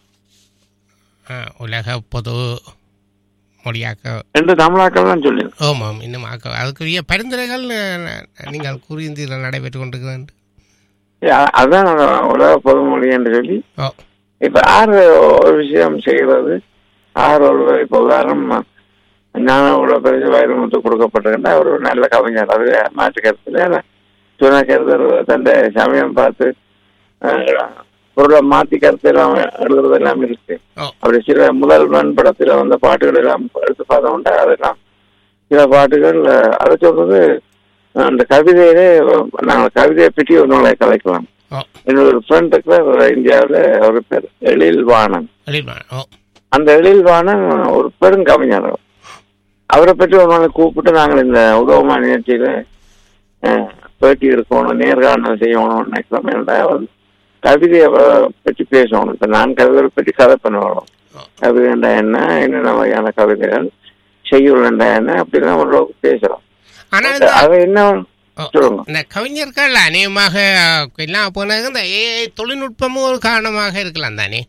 ஆ, உலக பொது மொழியாக்க ரெண்டு தமிழாக்கள் தான் சொல்லியிருக்கோம் ஆமாம் இன்னும் ஆக்க அதுக்குரிய பரிந்துரைகள் அஹ், நீங்கள் கூறியதில் நடைபெற்று கொண்டிருக்கிறேன் அ- அதான் அந்த உலக பொதுமொழி என்று சொல்லி ஓ இப்ப ஆறு ஒரு விஷயம் செய்கிறது ஆறு ஒரு இப்ப உதாரணம் ஞான உள்ள பரிசு வைரமுத்து கொடுக்கப்பட்டிருக்கின்ற அவர் ஒரு நல்ல கவிஞர் அது மாற்று கருத்துல துணைக்கருத்தர் தந்த சமயம் பார்த்து அஹ், பொருளை மாத்தி கருத்து எல்லாம் எழுதுறது எல்லாம் இருக்கு ஓ அப்படி சில முதல்வன் படத்துல வந்த பாட்டுகள் எல்லாம் எடுத்து பார்த்தோம்னா அதெல்லாம் சில பாட்டுகள் அஹ், அதை சொல்றது அஹ், அந்த கவிதையிலே நாங்கள் கவிதையை பற்றி ஒரு நாளை கலைக்கலாம் ஓ என்னோட ஃப்ரெண்ட் இருக்கிற இந்தியாவில் ஒரு பேர் எழில் வாணன் வெளியில் ஓ அந்த எழில் வாணன் ஒரு பெரும் கவிஞர் அவர். அவரை பற்றி ஒரு நாள் கூப்பிட்டு நாங்கள் இந்த உதவமா நிகழ்ச்சியில அஹ், பேட்டி இருக்கணும் நேர்காணல் செய்யணும் நினைக்கிறோம் ஏன்டா அவர் கவிதையை வ- பற்றி பேசணும் இப்ப நான் கவிதை பற்றி கதை பண்ணுவோம் ஓ கவிதைண்டா என்ன என்னென்ன வகையான கவிதைகள் செய்யுள்ண்டா என்ன அப்படிலாம் ஓரளவுக்கு பேசுறோம் ஆனால் இந்த அது என்ன ஓ, சொல்லுங்க இந்த கவிஞர்கள் அநேகமாக எல்லாம் போனது இந்த ஏஐ தொழில்நுட்பமும் ஒரு காரணமாக இருக்கலாம் தானே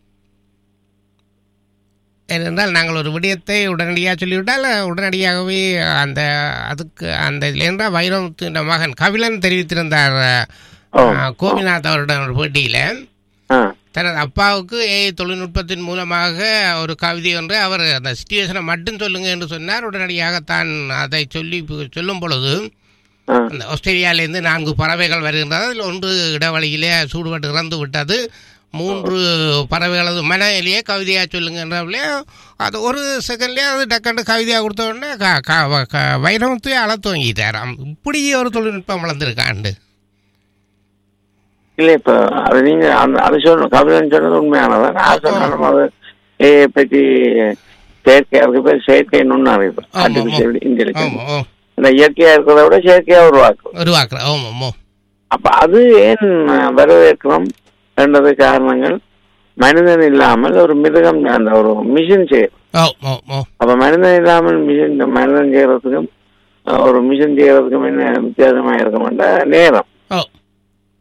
ஏனென்றால் நாங்கள் ஒரு விடயத்தை உடனடியாக சொல்லிவிட்டால் உடனடியாகவே அந்த அதுக்கு அந்த இதில் வைரமுத்தின் மகன் கபிலன் தெரிவித்திருந்தார் ஓ. ஆ, கோபிநாத் அவருடன் ஒரு பேட்டியில் ஆ தனது அப்பாவுக்கு ஏஐ தொழில்நுட்பத்தின் மூலமாக ஒரு கவிதை ஒன்று அவர் அந்த சிச்சுவேஷனை மட்டும் சொல்லுங்க என்று சொன்னார் உடனடியாக தான் அதை சொல்லி சொல்லும் பொழுது ஆ அந்த ஆஸ்திரேலியாவிலேருந்து நான்கு பறவைகள் வருகின்றது அதில் ஒன்று இடைவெளியிலே சூடுபட்டு இறந்து விட்டது மூன்று பறவைகளது மனையிலேயே கவிதையாக சொல்லுங்கன்றவங்களே அது ஒரு செகண்ட்லேயே அது டக்குன்னு கவிதையாக கொடுத்த உடனே க க க வைரமுத்தையே அள துவங்கிட்டாராம் இப்படி ஒரு தொழில்நுட்பம் வளர்ந்துருக்காண்டு இல்ல இப்ப அது நீங்க அந்த அது சொல்லணும் கபிலன் சொன்னது உண்மையானதான் நான் சொன்னாலும் அது ஏஐ பற்றி செயற்கை அதுக்கு பேர் செயற்கை நுண்ணறிவு ஆமா, ஆர்டிபிஷியல் இன்டெலிஜென்ஸ் ஆமாம் ஓ இந்த இயற்கையா இருக்கிறத விட செயற்கையா உருவாக்கும் உருவாக்குற ஆமாம் ஓ அப்ப அது ஏன் வரவேற்கிறோம் என்றது காரணங்கள் மனிதன் இல்லாமல் ஒரு மிருகம் அந்த ஒரு மிஷின் செய்யும் ஓ ஓ ஓ அப்ப மனிதன் இல்லாமல் மிஷின் மனிதன் செய்யறதுக்கும் அஹ், ஒரு மிஷின் செய்யறதுக்கும் என்ன வித்தியாசமா இருக்கும்னா நேரம் ஓ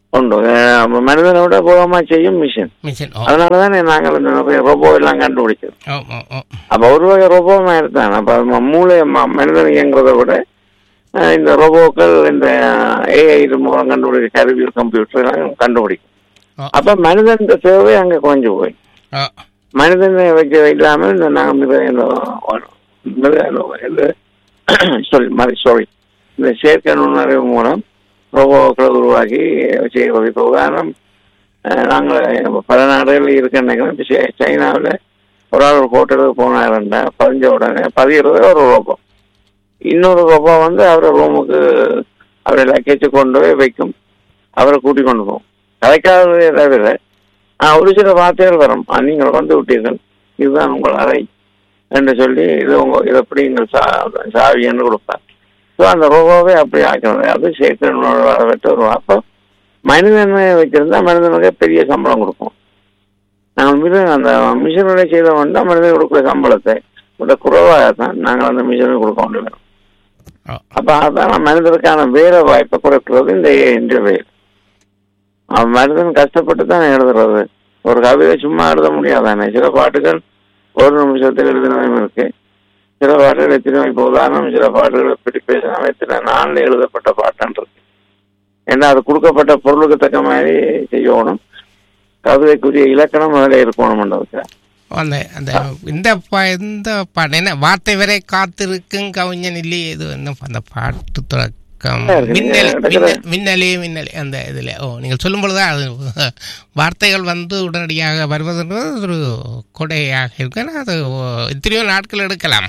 உண்டு அஹ் மனிதனை விட வேகமா செய்யும் மிஷின் மிஷின் ஓ அதனாலதான் நாங்கள் இந்த நிறைய ரோபோ எல்லாம் கண்டுபிடிச்சது ஓ ஓ ஓ அப்ப ஒரு வகை ரோபோ மாதிரி தான் அப்ப ம- மூளை ம- மனிதன் இயங்குறதை விட அஹ் இந்த ரோபோக்கள் இந்த ஏஐ மூலம் கண்டுபிடிக்கிற கருவியல் கம்ப்யூட்டர் எல்லாம் கண்டுபிடிக்கும் ஓ அப்ப மனிதன் தேவை அங்க குறைஞ்சு போய் ஓ மனிதனை வைக்க இல்லாமல் இந்த நாங்கள் மித இந்த மித- இந்த சாரி மாதிரி சாரி இந்த செயற்கை நுண்ணறிவு மூலம் ரோபோக்களை உருவாக்கி செய்வது இப்போ உதாரணம் அஹ், நாங்கள் பல நாடுகளில் இருக்க நினைக்கிறோம் இப்போ சை- சைனாவில் ஒரு ஆள் ஒரு ஹோட்டலுக்கு போனாருன்னா பதிஞ்ச உடனே பதிகிறது ஒரு ரோபோ இன்னொரு ரோபோ வந்து அவரை ரூமுக்கு அவரை லக்கேஜ் கொண்டு போய் வைக்கும் அவரை கூட்டி கொண்டு போகும் கதைக்காததே தவிர ஆஹ், ஒரு சில வார்த்தைகள் வரும் ஆஹ், நீங்கள் வந்து விட்டீர்கள் இதுதான் உங்கள் அறை என்று சொல்லி இது உங்க இது எப்படி நீங்கள் சா சாவி என்று கொடுப்பார் ஸோ அந்த ரோபோவை அப்படி ஆக்கிறது அது சேர்க்கை வெட்ட வருவோம் அப்போ மனிதனை வச்சிருந்தா மனிதனுக்கு பெரிய சம்பளம் கொடுப்போம் நாங்கள் மிஷின் அந்த மிஷினோட செய்தவன் தான் மனிதன் கொடுக்குற சம்பளத்தை விட குறைவாக தான் நாங்கள் அந்த மிஷினுக்கு கொடுக்க வேண்டி வரும் ஓ அப்போ அதான் மனிதனுக்கான வேலை வாய்ப்பை குறைக்கிறது இந்த என்ற வேலை அவன் மனிதன் கஷ்டப்பட்டு தான் எழுதுறது ஒரு கவிதை சும்மா எழுத முடியாதானே சில பாட்டுகள் ஒரு நிமிஷத்தில் எழுதினதும் இருக்கு சில பாட்டுகள் எத்தனை இப்போ உதாரணம் சில பாட்டுகளை பற்றி பேசினா எத்தனை நாளில் எழுதப்பட்ட பாட்டன் இருக்கு ஏன்னா அது கொடுக்கப்பட்ட பொருளுக்கு தக்க மாதிரி செய்யணும் கவிதைக்குரிய இலக்கணம் அதில் இருக்கணும்ன்றதுக்கு அந்த அந்த இந்த பா இந்த பாட்டு என்ன வார்த்தை வரை காத்திருக்கும் கவிஞன் இல்லையே இது என்ன அந்த பாட்டு தொடக்கம் இருக்கு. மின்னல் இடத்துல- மின்னல் மின்னலே மின்னலே அந்த இதில் ஓ நீங்கள் சொல்லும் பொழுது அது வார்த்தைகள் வந்து உடனடியாக வருவதுன்றது ஒரு கொடையாக இருக்கு ஆனா அது ஓ, எத்தனையோ நாட்கள் எடுக்கலாம்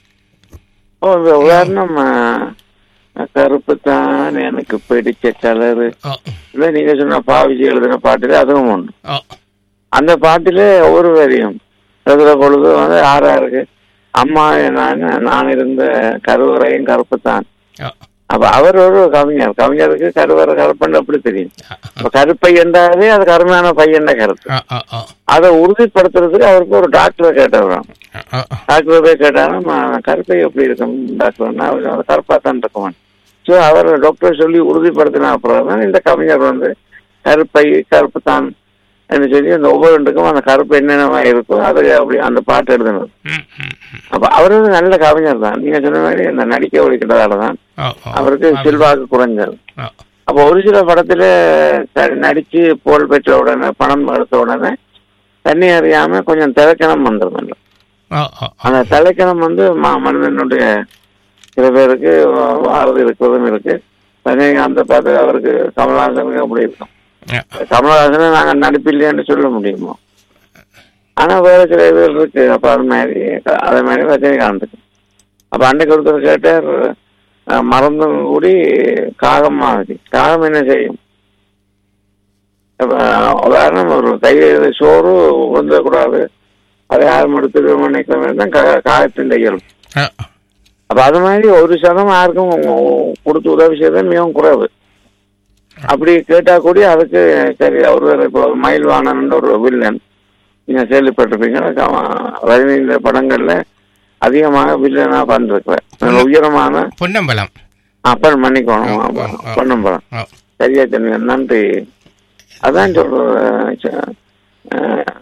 ஓ இந்த உதாரணம் ஆஹ், கருப்பு தான் எனக்கு பிடிச்ச கலரு ஓ இல்லை நீங்க சொன்ன பாவிஜி எழுதின பாட்டுல அதுவும் ஒன்று ஓ அந்த பாட்டுல ஒவ்வொரு வரியும் எழுதுற பொழுது வந்து ஆறா இருக்கு அம்மா நான் நான் இருந்த கருவறையும் கருப்பு தான் ஓ அப்ப அவர் ஒரு கவிஞர் கவிஞருக்கு கருவறை கருப்புன்னு அப்படி தெரியும் ஆ, இப்ப கருப்பை என்றாலே அது கருமையான பையன் கருத்து ஆ, ஆ, ஆ, அதை உறுதிப்படுத்துறதுக்கு அவருக்கு ஒரு டாக்டரை கேட்டவராம் ஆ, ஆ, ஆ. டாக்டர் போய் கேட்டாலும் கருப்பை எப்படி இருக்கும் டாக்டர் அவர் கருப்பா தான் இருக்குமான் ஸோ அவர் டாக்டர் சொல்லி உறுதிப்படுத்தின அப்புறம் தான் இந்த கவிஞர் வந்து கருப்பை கருப்பு தான் என்று சொல்லி அந்த ஒவ்வொருக்கும் அந்த கருப்பு என்னென்னவா இருக்கோ அது அப்படி அந்த பாட்டு எழுதினது ம், ம், ம். அப்ப அவர் வந்து நல்ல கவிஞர் தான் நீங்க சொன்ன மாதிரி அந்த நடிக்க ஒழிக்கிறதால தான் ஓ, ஓ. அவருக்கு செல்வாக்கு குறைஞ்சது ஓ, அப்போ ஒரு சில படத்துல சரி, நடிச்சு புகழ் பெற்ற உடனே பணம் எடுத்த உடனே தண்ணி அறியாம கொஞ்சம் திரைக்கணம் வந்துருது ஓ, ஓ, அந்த தலைக்கணம் வந்து ம- மனிதனுடைய சில பேருக்கு வாழ்வு இருக்கிறதும் இருக்கு ரஜினிகாந்த் பார்த்து அவருக்கு கமல்ஹாசனுக்கு அப்படி இருக்கும் ஆ, கமல்ஹாசனை நாங்கள் நடிப்பில்லைன்னு சொல்ல முடியுமோ ஆனா வேற சில இதுகள் இருக்கு அப்ப அது மாதிரி அதே மாதிரி ரஜினிகாந்துக்கு அப்ப அன்னைக்கு ஒருத்தர் கேட்டார் அஹ், மறந்தும் கூடி காகம் மாதிரி காகம் என்ன செய்யும் அப்ப, உதாரணம் ஒரு கையில் சோறு உந்தக்கூடாது அதை யாரும் எடுத்து நினைக்க வேண்டாம் காகத்தின் இயல்பு ஆ, அப்ப அது மாதிரி ஒரு சதம் யாருக்கும் கொடுத்து உதவி செய்தது மிகவும் குறைவு அப்படி கேட்டா கூட அதுக்கு சரி அவர் இப்போ மயில்வாணன் ஒரு வில்லன் நீங்க கேள்விப்பட்டிருப்பீங்க அவன் ரஜினி இந்த படங்கள்ல அதிகமாக வில்லனா பண்ணிருக்கிறேன் உயரமான பொன்னம்பலம் அப்பன் மன்னிக்கணும் பண்ணும் படம் ஓ, சரியா சொன்னீங்க நன்றி அதான் சொல்றேன் ச- அஹ்,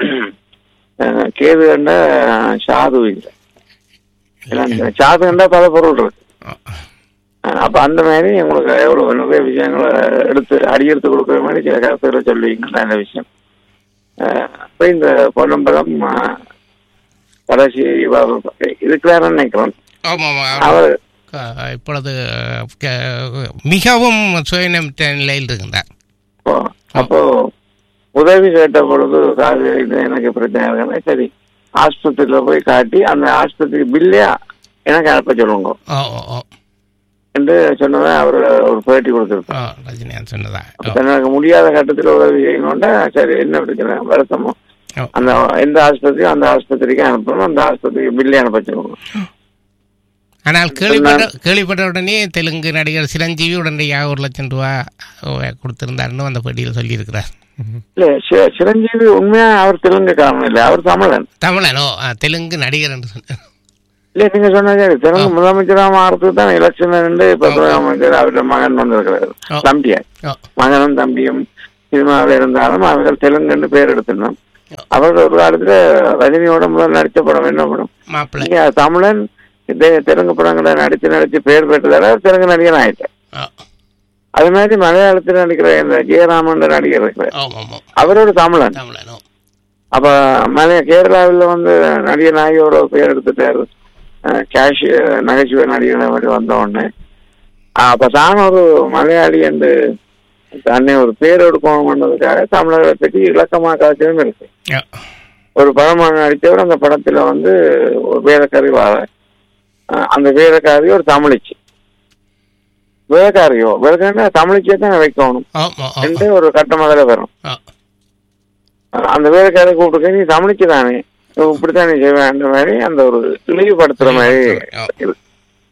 அஹ், கேது கண்ட சாது இல்லை இல்ல, சாது கண்டா பல பொருள் இருக்கு ஓ, அஹ், அப்ப அந்த மாதிரி உங்களுக்கு எவ்வளவு நிறைய விஷயங்களை எடுத்து அடியெடுத்து கொடுக்குற மாதிரி சில கருத்துக்களை சொல்லுவீங்க நல்ல விஷயம் அஹ், அப்ப இந்த பொன்னம்பலம் அஹ், கடைசி இருக்கிறாருன்னு நினைக்கிறேன் ஆமாம் ஆமாம் அவர் க- இப்பொழுது க- மிகவும் சுயநமித்த நிலையில் இருந்தார் அப்போ அப்போ உதவி கேட்ட பொழுது காது இது எனக்கு பிரச்சனை இருக்குன்னா சரி ஆஸ்பத்திரியில போய் காட்டி அந்த ஆஸ்பத்திரி பில்லே எனக்கு அனுப்ப சொல்லுங்க ஓ ஓ ஓ என்று சொன்னதை அவர் ஒரு பேட்டி கொடுத்துருப்பார் ஓ ரஜினிகாந்த் சொன்னதா ஓ தனக்கு முடியாத கட்டத்தில் உதவி செய்யணும்னா சரி என்ன பிரச்சனை வருத்தமோ ஓ அந்த எந்த ஆஸ்பத்திரியோ அந்த ஆஸ்பத்திரிக்கு அனுப்பணும் அந்த ஆஸ்பத்திரிக்கு பில்லே அனுப்ப சொல்லுங்க ஆனால் கேள்விப்பட்ட கேள்விப்பட்ட உடனே தெலுங்கு நடிகர் சிரஞ்சீவி உடனடியாக ஒரு லட்சம் ரூபா கொடுத்திருந்தாருன்னு அந்த பேட்டியில் சொல்லியிருக்கிறார் இல்ல சி- சிரஞ்சீவி உண்மையா அவர் தெலுங்குக்காரன் இல்லை அவர் தமிழன் தமிழனோ ஆ, தெலுங்கு நடிகர் என்று சொன்னார் இல்ல நீங்க சொன்னது தெலுங்கு முதலமைச்சரா மாறதுக்கு தான் எலெக்ஷன் ரெண்டு இப்ப முதலமைச்சர் அவருடைய மகன் வந்திருக்கிறாரு ஆ. தம்பியா ஓ மகனும் தம்பியும் சினிமாவில் இருந்தாலும் அவர்கள் தெலுங்குன்னு பேர் எடுத்திருந்தோம் அவர்கள் ஒரு காலத்துல ரஜினியோட முதல் நடித்த படம் என்ன படம் மாப்பிள்ளை நீங்க தமிழன் தெ- தெலுங்கு படங்களை நடித்து நடித்து பேர் பெற்றதால தெலுங்கு நடிகன் ஆயிட்டேன் ஓ அது மாதிரி மலையாளத்தில் நடிக்கிற இந்த ஜெயராமன் நடிகர் இருக்கிறார் ஆமாம் ஆமாம் அவர் ஒரு தமிழன் தமிழனோ அப்ப மலைய கேரளாவில் வந்து நடிகர் நாயோட பேர் எடுத்துட்டாரு அஹ் கேஷ் நகைச்சுவை நடிகர் மாதிரி வந்த உடனே அஹ் அப்ப தான் ஒரு மலையாளி என்று தன்னை ஒரு பேர் எடுக்கணும்ன்றதுக்காக தமிழர்களை பற்றி இலக்கமா காட்சியும் இருக்கு ஓ ஒரு படமாக நடித்தவர் அந்த படத்துல வந்து ஒரு வேலைக்காரி வாழ அஹ் அந்த வேலைக்காரி ஒரு தமிழிச்சு வேலைக்காரியோ வேலைக்காரினா தமிழிச்சே தான் வைக்கணும் ஆமாம் என்று ஆமாம் ஒரு கட்ட முதல்ல வரும் ஓ அஹ் அந்த வேலைக்காரை கூப்பிட்டு நீ தமிழிச்சு தானே இப்படித்தான் நீ செய்வேன் அந்த மாதிரி அந்த ஒரு இழிவுபடுத்துற மாதிரி ஓ இருக்கு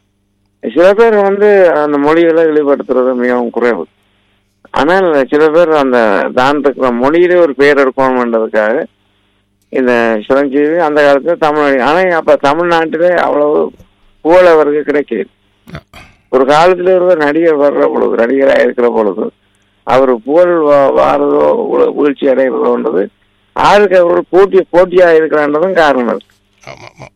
சில பேர் வந்து அந்த மொழிகளை இழிவுபடுத்துறது மிகவும் குறைவு ஆனால் சில பேர் அந்த தான் இருக்கிற மொழியிலே ஒரு பேர் எடுக்கணும்ன்றதுக்காக இந்த சிரஞ்சீவி அந்த காலத்துல தமிழ் ஆனா அப்ப தமிழ்நாட்டிலே அவ்வளவு புகழ் அவருக்கு கிடைக்குது ஓ ஒரு காலத்துல ஒருவர் நடிகர் வர்ற பொழுது நடிகராக இருக்கிற பொழுது அவர் புகழ் வா- வாரதோ உ- வீழ்ச்சி அடைகிறதோன்றது ஆளுக்கு அவர்கள் போட்டி போட்டியா இருக்கிறன்றதும் காரணம் இருக்கு ஆமாம் ஆமாம்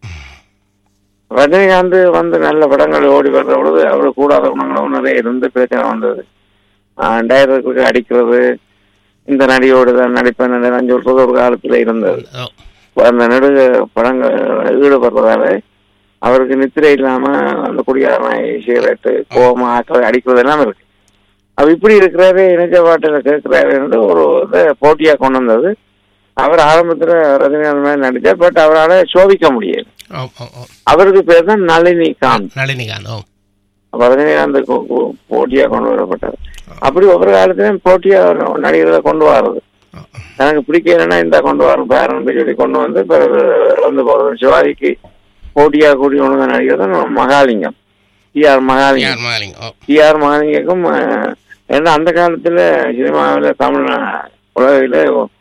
ரஜினிகாந்த் வந்து நல்ல படங்கள் ஓடி வர்ற பொழுது அவர் கூடாத குணங்களும் நிறைய இருந்து பிரச்சனை வந்தது டைரக்டருக்கு அடிக்கிறது இந்த நடிகையோடு தான் நடிப்பேன் நான் சொல்றது ஒரு காலத்துல இருந்தது ஓ அந்த நெடுக படங்கள் ஈடுபடுறதால அவருக்கு நித்திரை இல்லாம அந்த குடியாரனாய் சிகரெட்டு கோவமா ஆக்களை அடிக்கிறது எல்லாம் இருக்கு அவ இப்படி இருக்கிறாரு இணைச்ச பாட்டில் கேட்கிறாரு என்று ஒரு இதை போட்டியா கொண்டு வந்தது அவர் ஆரம்பத்துல ரஜினிகாந்த் மாதிரி நடிச்சார் பட் அவரால் சோபிக்க முடியல ஓ ஓ ஓ அவருக்கு பேர் தான் நளினி காந்த் நளினிகாந்த் ஓ அப்ப ரஜினிகாந்த் கு- கு- போட்டியா கொண்டு வரப்பட்டார் அப்படி ஒவ்வொரு காலத்திலும் போட்டியா நடிகர்களை கொண்டு வர்றது ஓ எனக்கு பிடிக்கலன்னா இந்த கொண்டு வரும் பேரன் சொல்லி கொண்டு வந்து பிறகு வந்து போறது சிவாஜிக்கு போட்டியா கூடி ஒழுங்க நடிகர் தான் மகாலிங்கம் டிஆர் மகாலிங்கம் யார் மாலிங்க ஓ டிஆர் மகாலிங்கக்கும் அஹ், ஏன்னா அந்த காலத்துல சினிமாவில் தமிழ் உலகில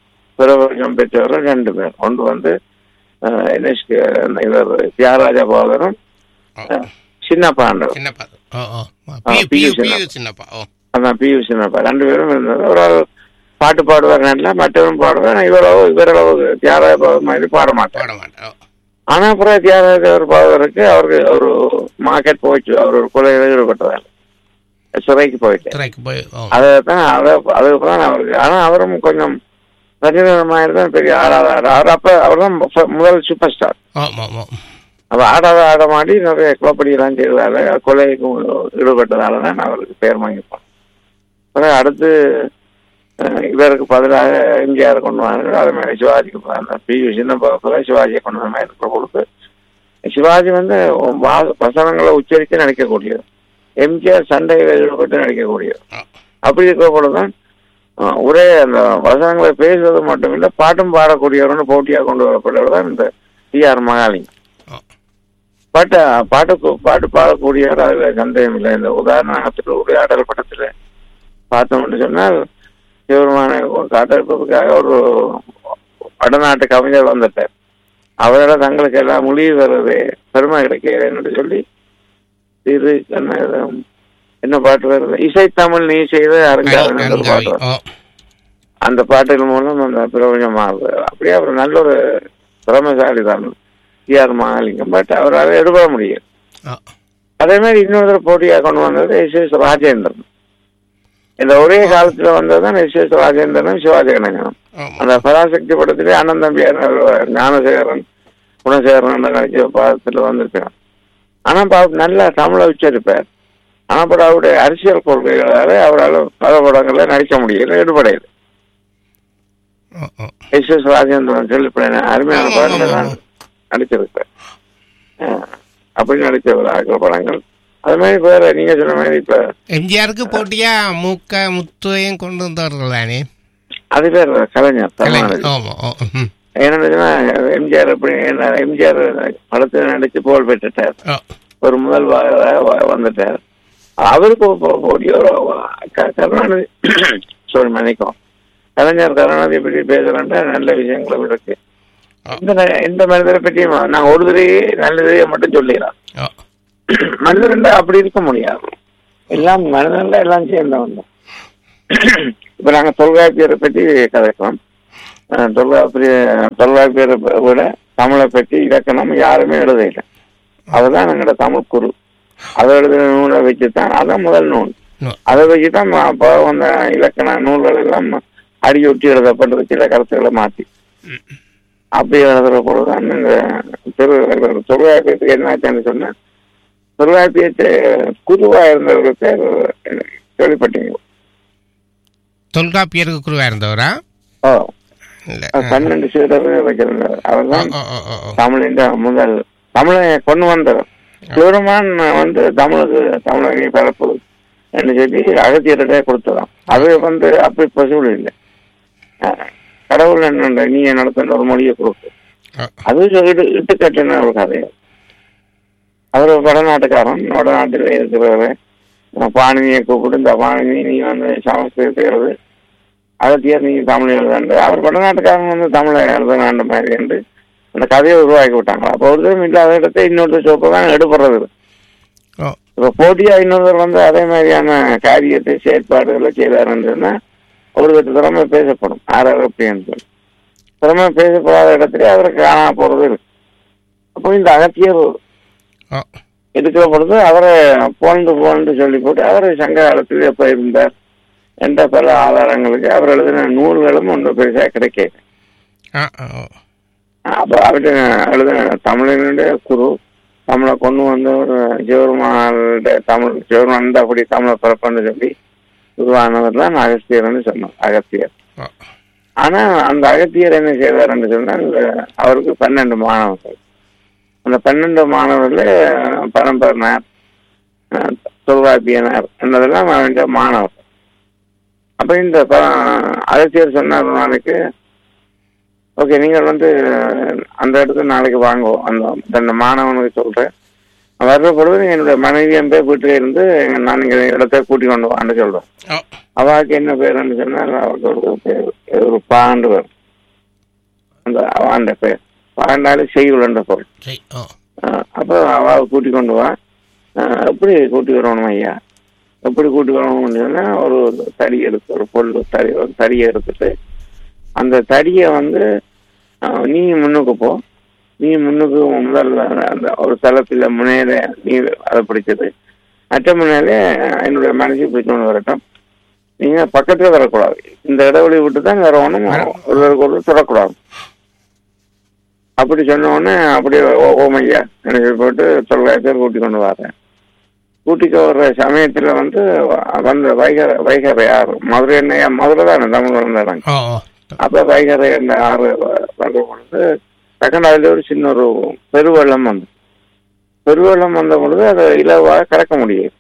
பிரபலம் பெற்றவர்கள் ரெண்டு பேர் ஒன்று வந்து அஹ், NSK இவர் தியாகராஜா பாகரும் ஓ சின்ன பாண்டவர் சின்னப்பா ஓ ஓ ஆ, PU PU PU Chinnappa. PU Chinnappa ஓ அதான் பி யு சின்னப்பா ரெண்டு பேரும் இருந்தது ஒரு ஆள் பாட்டு பாடுவார் நல்லா மற்றவரும் பாடுவார் நான் இவரளவு இவரளவு தியாகராஜ பாகவத் மாதிரி பாட மாட்டேன் போட மாட்டேன் ஓ ஆனா அப்புறம் தியாகராஜர் பாடுவதற்கு அவருக்கு ஒரு மார்க்கெட் போயிடுச்சு அவர் ஒரு கொலையில் ஈடுபட்டதால் சிறைக்கு போயிட்டு திரைக்கு போய் ஓ அதை தான் அதை அதுக்கப்புறம் அவருக்கு ஆனா அவரும் கொஞ்சம் ரஜினிகரமாக தான் பெரிய ஆடாத ஆட அவர் அப்ப அவர் தான் முதல் சூப்பர் ஸ்டார் ஆமாம் ஆமாம் அப்ப ஆடாத ஆட மாடி நிறைய குளப்படியெல்லாம் செய்ததால கொலைக்கு ஈடுபட்டதால தான் அவருக்கு பேர் வாங்கிப்பான் அப்புறம் அடுத்து அஹ், இவருக்கு பதிலாக எம்ஜிஆர் கொண்டு வந்தாங்க அது மாதிரி சிவாஜிக்கு அந்த பி யு சின்ன பக்கத்தில் சிவாஜியை கொண்டு வந்த மாதிரி இருக்கிற பொழுது சிவாஜி வந்து வா- வசனங்களை உச்சரித்து நடிக்கக்கூடியது எம்ஜிஆர் சண்டையில் ஈடுபட்டு நடிக்கக்கூடியது ஆ அப்படி இருக்கிற பொழுதுதான் அஹ், ஒரே அந்த வசனங்களை பேசுவது மட்டும் இல்லை பாட்டும் பாடக்கூடியவர்னு போட்டியாக கொண்டு வரப்பட்டவர் தான் இந்த டிஆர் மகாலிங்கம் ஓ பாட்டு பாட்டு பாட்டு பாடக்கூடியவர் அதுல சந்தேகம் இல்லை இந்த உதாரணத்துக்கு உரையாடல் படத்துல பார்த்தோம்னு சொன்னால் சிவருமான காட்டிருப்பதற்காக ஒரு வடநாட்டு கவிஞர் வந்துட்டார் அவரோட தங்களுக்கு எல்லாம் மொழி வர்றது பெருமை கிடைக்கிறேன்னு சொல்லி இது என்ன இது, என்ன பாட்டு வருது இசைத்தமிழ் நீ செய்த அருங்காவல் ஒரு பாட்டு அருங்காவி வருது. ஓ அந்த பாட்டுகள் மூலம் அந்த பிரபஞ்சம் மாறுது அப்படியே அவர் நல்ல ஒரு திறமைசாலி தான் டிஆர் மகாலிங்கம் பட் அவரால் எடுபட முடியும் ஓ அதே மாதிரி இன்னொரு போட்டியாக கொண்டு வந்தது எஸ் எஸ் ராஜேந்திரன் இந்த ஒரே காலத்துல வந்ததுதான் எஸ் எஸ் ராஜேந்திரனும் சிவாஜி கணேசனும் ஆமாம் அந்த பராசக்தி படத்திலே அண்ணன் தம்பியார் ஞானசேகரன் குணசேகரன் நடிச்ச படத்துல வந்திருக்கிறான் ஆனா பா- நல்ல தமிழை உச்சரிப்பார் ஆனா பட் அவருடைய அரசியல் கொள்கைகளால அவரால் பல படங்கள்ல நடிக்க முடியல ஈடுபடையுது ஓ ஓ எஸ் எஸ் ராஜேந்திரன் செல்லிப்படையான அருமையான ஆமா, பாடல்கள் ஆமா, தான் ஆமா. நடிச்சிருப்பார் அஹ் அப்படி நடிச்சவர் ஆக்கிற படங்கள் அது மாதிரி வேற நீங்க சொன்ன மாதிரி இப்ப எம்ஜிஆருக்கு போட்டியா மூக்க முத்துவையும் கொண்டு வந்தவர்கள் தானே அது பேர் கலைஞர் கலைஞர். தமிழ்நாடு ஆமா ஓ ம். என்னன்னா எம்ஜிஆர் எப்படி என்ன எம்ஜிஆர் படத்தில் நடிச்சு புகழ் பெற்றுட்டார் ஓ ஒரு முதல் வ- வ- வந்துட்டார் அவருக்கு போ- போட்டிய ஒரு க- கருணாநிதி சாரி மன்னிக்கும் கலைஞர் கருணாநிதி பற்றி பேசுறேன்டா நல்ல விஷயங்களும் இருக்கு எந்த ந- எந்த மனிதரை பற்றியும் நான் ஒரு தடவையே நல்லதையே மட்டும் சொல்லிடுறேன் ஓ மனிதர்கள் அப்படி இருக்க முடியாது எல்லாம் மனிதர்கள் எல்லாம் சேர்ந்தவன் தான். இப்ப நாங்க தொல்காப்பியரை பற்றி கதைக்கிறோம் அஹ் தொல்காப்பிய தொல்காப்பியரை விட தமிழை பற்றி இலக்கணம் யாருமே எழுதல அவர்தான் எங்களோட தமிழ் குரு அதை எழுதின நூலை வச்சுதான் அதான் முதல் நூல் நோ. அதை வச்சுதான் அப்போ வந்த இலக்கண நூல்கள் எல்லாம் அடியொட்டி எழுதப்பட்டது சில கருத்துக்களை மாற்றி அப்படி எழுதுற பொழுதுதான் இந்த திரு தொல்காப்பியத்துக்கு என்னாச்சுன்னு சொன்னேன் தொல்காப்பியத்தை குருவா இருந்தவர்கள் பேர் கேள்விப்பட்டீங்க தொல்காப்பியருக்கு குருவா இருந்தவரா ஓ இல்ல பன்னெண்டு சீடர் வச்சிருந்தார் அவர் தான் ஓ, ஓ, ஓ, ஓ. தமிழின் முதல் தமிழை கொண்டு வந்தவர் சிவருமான் வந்து தமிழுக்கு தமிழை பரப்பு என்று சொல்லி அகத்தியர்கிட்ட கொடுத்ததாம் அது வந்து அப்படி பசுவில் இல்லை அஹ் கடவுள் என்ன நீ நடத்துன ஒரு மொழியை கொடுக்கு ஓ, அது சொல்லிட்டு இட்டு கட்டின ஒரு கதை அவர் வடநாட்டுக்காரன் வடநாட்டில் இருக்கிறவர் பாணினியை கூப்பிட்டு இந்த பாணினி நீ வந்து சமஸ்கிருதத்தை எழுது அகத்தியர் நீ தமிழ் எழுதாண்டு அவர் வடநாட்டுக்காரன் வந்து தமிழை எழுதலாண்ட மாதிரி என்று அந்த கதையை உருவாக்கி விட்டாங்க அப்போ ஒருத்தரும் இல்லாத இடத்தை இன்னொருத்தர் சோப்பு தான் எடுப்படுறது ஓ இப்போ போட்டியா இன்னொருத்தர் வந்து அதே மாதிரியான காரியத்தை செயற்பாடுகளை செய்தாருன்னு சொன்னா ஒருத்தர் திறமை பேசப்படும் ஆறாவது அப்படின்னு சொல்லி திறமை பேசப்படாத இடத்துல அவருக்கு காணாம போறது இருக்கு அப்போ இந்த அகத்தியர் ஓ இருக்கிற பொழுது அவரை போன்று போன்று சொல்லி போட்டு அவர் சங்க காலத்தில் எப்ப இருந்தார் என்ற பல ஆதாரங்களுக்கு அவர் எழுதின நூல்களும் ஒன்றும் பெருசா கிடைக்க ஆ ஆ, ஓ அப்போ அவர்கிட்ட எழுதின தமிழினுடைய குரு தமிழை கொண்டு வந்து ஒரு சிவருமானுடைய தமிழ் சிவருமான் அப்படி தமிழை பிறப்புன்னு சொல்லி உருவானவர் தான் அகஸ்தியர்னு சொன்னார் அகத்தியர் ஓ ஆனா அந்த அகத்தியர் என்ன செய்தார்னு சொன்னால் அவருக்கு பன்னெண்டு மாணவர்கள் அந்த பன்னெண்டு மாணவர்ல பரம்பரனார் அஹ், தொல்காப்பியனார் என்பதெல்லாம் அவனுடைய மாணவர் அப்ப இந்த ப- அகத்தியர் சொன்னார் ஒரு நாளைக்கு ஓகே நீங்கள் வந்து அந்த இடத்துக்கு நாளைக்கு வாங்குவோம் அந்த அந்த மாணவனுக்கு சொல்றேன் வர்ற பொழுது என்னுடைய மனைவியும் போய் வீட்டிலே இருந்து நான் இங்க இடத்த கூட்டி கொண்டு வான்னு சொல்றேன் ஓ அவாக்கு என்ன பேருன்னு சொன்னால் அவருக்கு ஒரு பேர் ஒரு பாண்டு வரும் அந்த அவாண்ட பேர் பாண்டாலே செய்யுள்ன்ற பொருள் சரி ஓ அஹ் அப்போ அவாவை கூட்டி கொண்டு வா அஹ் எப்படி கூட்டி வரணும் ஐயா எப்படி கூட்டி வரணும்னு சொன்னா ஒரு தடி எடுத்து ஒரு பொருள் தடி ஒரு தடியை எடுத்துட்டு அந்த தடியை வந்து அஹ், நீ முன்னுக்கு போ நீ முன்னுக்கு முதல்ல அந்த ஒரு தளத்துல முனையில நீ அதை பிடிச்சது மற்ற முனையில என்னுடைய மனசு பிடிச்சவனு வரட்டும் நீங்க பக்கத்துல வரக்கூடாது இந்த இடைவெளி விட்டு தான் வரணும் ஒருவருக்கு ஒருவர் தொடக்கூடாது அப்படி சொன்ன உடனே அப்படியே ஓ- ஓமையா எனக்கு போட்டு தொள்ளாயிரம் பேர் கூட்டி கொண்டு வரேன் கூட்டிக்கு வர்ற சமயத்துல வந்து வந்த வைகர வைகரை ஆறு மதுரை என்ன மதுரை தான் தமிழ் வந்தாங்க ஓ ஓ அப்ப வைகரை என்ற ஆறு வ- வந்த பொழுது டக்குனு அதுல ஒரு சின்ன ஒரு பெருவெள்ளம் வந்து பெருவெள்ளம் வந்த பொழுது அதை இலவாக கடக்க முடியும்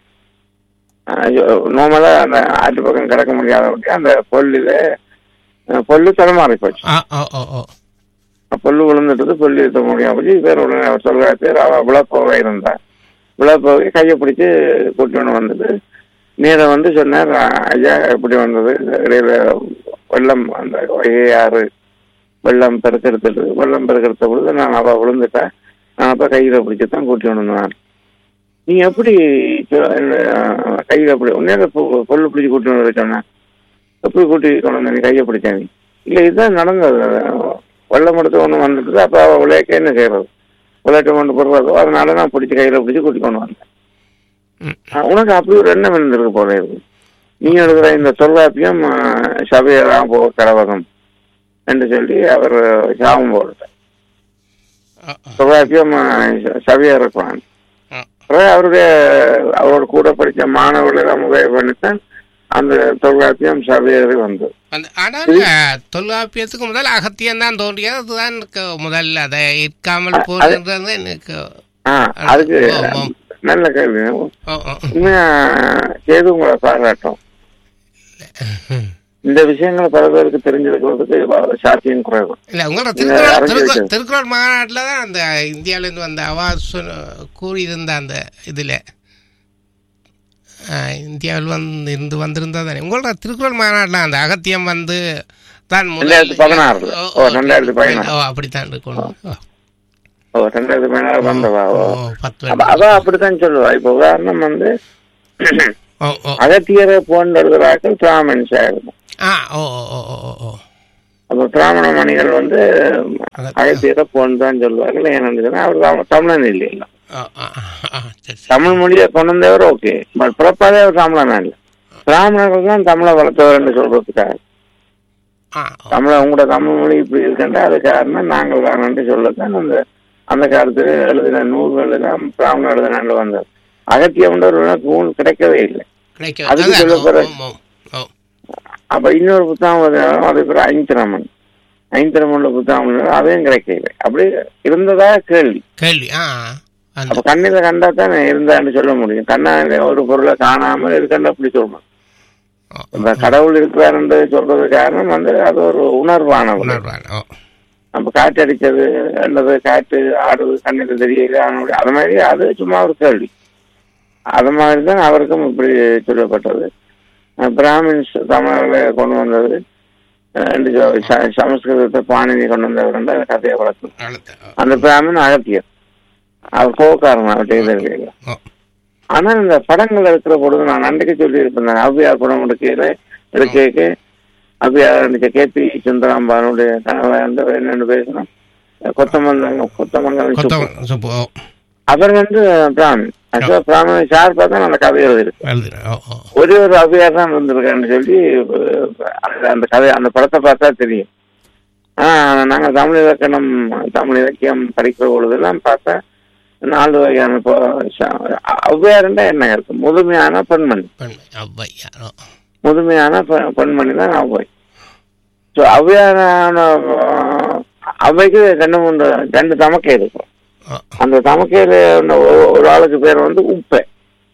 நார்மலா அந்த ஆற்று பக்கம் கடக்க முடியாதபடி அந்த பொல்லில அஹ், பொல்லு தடுமாறி போச்சு ஆ ஓ ஓ ஓ பொல்லு விழுந்துட்டது பொல்லு இருக்க முடியாம போச்சு பேர் உடனே அவர் சொல்ற பேர் அவ விழப்போவே இருந்தா விழப்போவே கையை பிடிச்சு கூட்டிட்டு வந்தது நீரை வந்து சொன்னார் ஐயா எப்படி வந்தது இடையில வெள்ளம் அந்த வைகையாறு வெள்ளம் பெருக்கெடுத்துட்டு வெள்ளம் பெருக்கெடுத்த பொழுது நான் அவ விழுந்துட்டேன் நான் அப்ப கையில பிடிச்சி தான் கூட்டி வந்தேன் நீ எப்படி சொ- அஹ் கையில பிடி உடனே பொ- பொல்லு பிடிச்சி கூட்டி வந்து சொன்னேன் எப்படி கூட்டி கொண்டு வந்த நீ கையை பிடிச்ச நீ இல்ல இதுதான் நடந்தது வெள்ளம் எடுத்து ஒன்று வந்துட்டு அப்ப அவ விளையாக்க என்ன செய்யறது விளையாட்டு கொண்டு போடுறதோ அதனால நான் பிடிச்சி கையில பிடிச்சி கூட்டி கொண்டு வந்தேன் ம். அஹ் உனக்கு அப்படி ஒரு எண்ணம் இருந்திருக்கு போல இருக்கு நீ எழுதுற இந்த தொல்காப்பியம் சபையெல்லாம் போ கடவகம் என்று சொல்லி அவர் சாபம் போடுறார் ஆ ஆ தொல்காப்பியம் சபையா இருக்கலாம் ஆ பிறகு அவருடைய அவரோட கூட படித்த மாணவர்களை முகையை பண்ணித்தான் அந்த தொல்காப்பியம் சபையது வந்தது அந்த ஆனால் தொல்காப்பியத்துக்கு முதல் அகத்தியம் தான் தோன்றியது அதுதான் எனக்கு முதல்ல அதை ஏற்காமல் போகிறது எனக்கு ஆ அதுக்கு ஆ, ஆ. நல்ல கேள்வி ஓ ஓ உண்மையா சேது உங்களை பாராட்டும் இந்த விஷயங்களை பல பேருக்கு தெரிஞ்சிருக்கிறதுக்கு சாத்தியம் குறைவு இல்ல உங்களோட நீங்க திருக்குறள் அரசியல் திருக்குறள் வச்சு- திருக்குறள் மாநாட்டில் தான் அந்த இந்தியாவிலேருந்து வந்த அவாஸ் கூறியிருந்த அந்த இதில் இந்தியாவில் வந்து இருந்து வந்திருந்தா தானே உங்களோட திருக்குறள் மாநாட்டில் அந்த அகத்தியம் வந்து தான் முதல் ரெண்டாயிரத்தி பதினாறுல. ஓ, ஓ, ஓ, ரெண்டாயிரத்தி பதினாறு. ஓ அப்படித்தான் இருக்கணும் ஓ, ஓ ரெண்டாயிரத்தி பதினாறு வந்தவா ஓ ஓ, பத்து அப்ப வருடம். அவ அப்படித்தான் சொல்லுவா இப்ப உதாரணம் வந்து ஓ ஓ அகத்தியரை போன்றவர்களாக்கள் பிராமன்ஸ் ஆயிருக்கும் ஆ ஓ ஓ ஓ ஓ ஓ ஓ அப்ப பிராமண மணிகள் வந்து அகத்தியர். அகத்தியரை போன்றுதான் சொல்லுவார்கள் ஏன்னு சொன்னா அவர் தமிழ் தமிழன் இல்லையா ஆ, ஆ, ஆ, சரி சரி தமிழ் மொழியை கொண்டு வந்தவர் ஓகே பட் பிறப்பாதே அவர் தமிழனா இல்லை பிராமணர்கள் தான் தமிழை வளர்த்தவர்னு சொல்றதுக்காக ஆ ஓ, தமிழ உங்களோட தமிழ் மொழி இப்படி இருக்குன்னா அது காரணம் நாங்கள் தானே சொல்லத்தான் அந்த அந்த காலத்துல எழுதின நூல்கள் எல்லாம் பிராமண எழுதினாண்டு வந்தது அகத்தியம்ன்ற ஒரு நூல் கிடைக்கவே இல்லை கிடைக்க அதுக்கு அதான், சொல்ல ஓ, போற- ஓ, ஓ, ஓ. அப்ப இன்னொரு புத்தகம் எழுதினாலும் அது பேர் ஐந்திரமன் ஐந்திரமன்ல புத்தகம் எழுதினாலும் அதையும் கிடைக்கல அப்படி இருந்ததா கேள்வி கேள்வி ஆ அந்த அப்ப கண்ணில கண்டா தான் இருந்தான்னு சொல்ல முடியும் கண்ணால ஒரு பொருளை காணாமல் இருக்கன்னு அப்படி சொல்லணும் ஓ, இந்த கடவுள் இருக்கிறாருன்னு சொல்றது காரணம் வந்து அது ஒரு உணர்வான ஒரு உணர்வான் ஓ நம்ம காற்று அடிச்சது அல்லது காற்று ஆடுது கண்ணில் தெரியல அவனுடைய அது மாதிரி அது சும்மா ஒரு கேள்வி அது மாதிரி தான் அவருக்கும் இப்படி சொல்லப்பட்டது அஹ் பிராமின்ஸ் தமிழர்களை கொண்டு வந்தது அஹ் இந்த ச- சமஸ்கிருதத்தை பாணினி கொண்டு வந்தவர் அந்த கதையை வளர்க்கும் அடுத்த ஓ, அந்த பிராமின் அகத்தியர் அவர் கோக்காரன் அவர்கிட்ட எதிர்க்கையில் ஓ ஆனா இந்த படங்கள் இருக்கிற பொழுது நான் அன்றைக்கு சொல்லி இருப்பேன் ஔவையார் படம் எடுக்கையில எடுக்க ஔவையார் நடிச்ச கே பி சுந்தராம்பானுடைய கணவர் வந்து என்னென்னு பேசணும் கொத்தமங்கலம் கொத்தமங்கலம் சுப்பு. கொத்தவன் சுப்பு ஓ அவர் வந்து பிராமன் ஆக்சுவலா பிராமண ஷார்ப்பா தான் அந்த கதை எழுதிருக்கு எழுதுறேன் ஓ ஓ ஒரே ஒரு ஔவையார் தான் இருந்திருக்கான்னு சொல்லி அஹ், அந்த கதை அந்த படத்தை பார்த்தா தெரியும் ஆஹ் நாங்க தமிழ் இலக்கணம் தமிழ் இலக்கியம் படிக்கிற பொழுதெல்லாம் பார்த்தா நாலு வகையான இப்போ ச- ஔவையாருண்டா என்ன இருக்கு முதுமையான பெண்மணி பெண்மை ஔவையா ஓ முதுமையான பெ- பெண்மணி தான் ஔவை ஸோ ஔவையான அஹ், ஔவைக்கு ரெண்டு மூணு ரெண்டு தமக்கை இருக்கும் ஓ அந்த தமக்கையில உள்ள ஒரு- ஒரு ஆளுக்கு பேர் வந்து உப்பை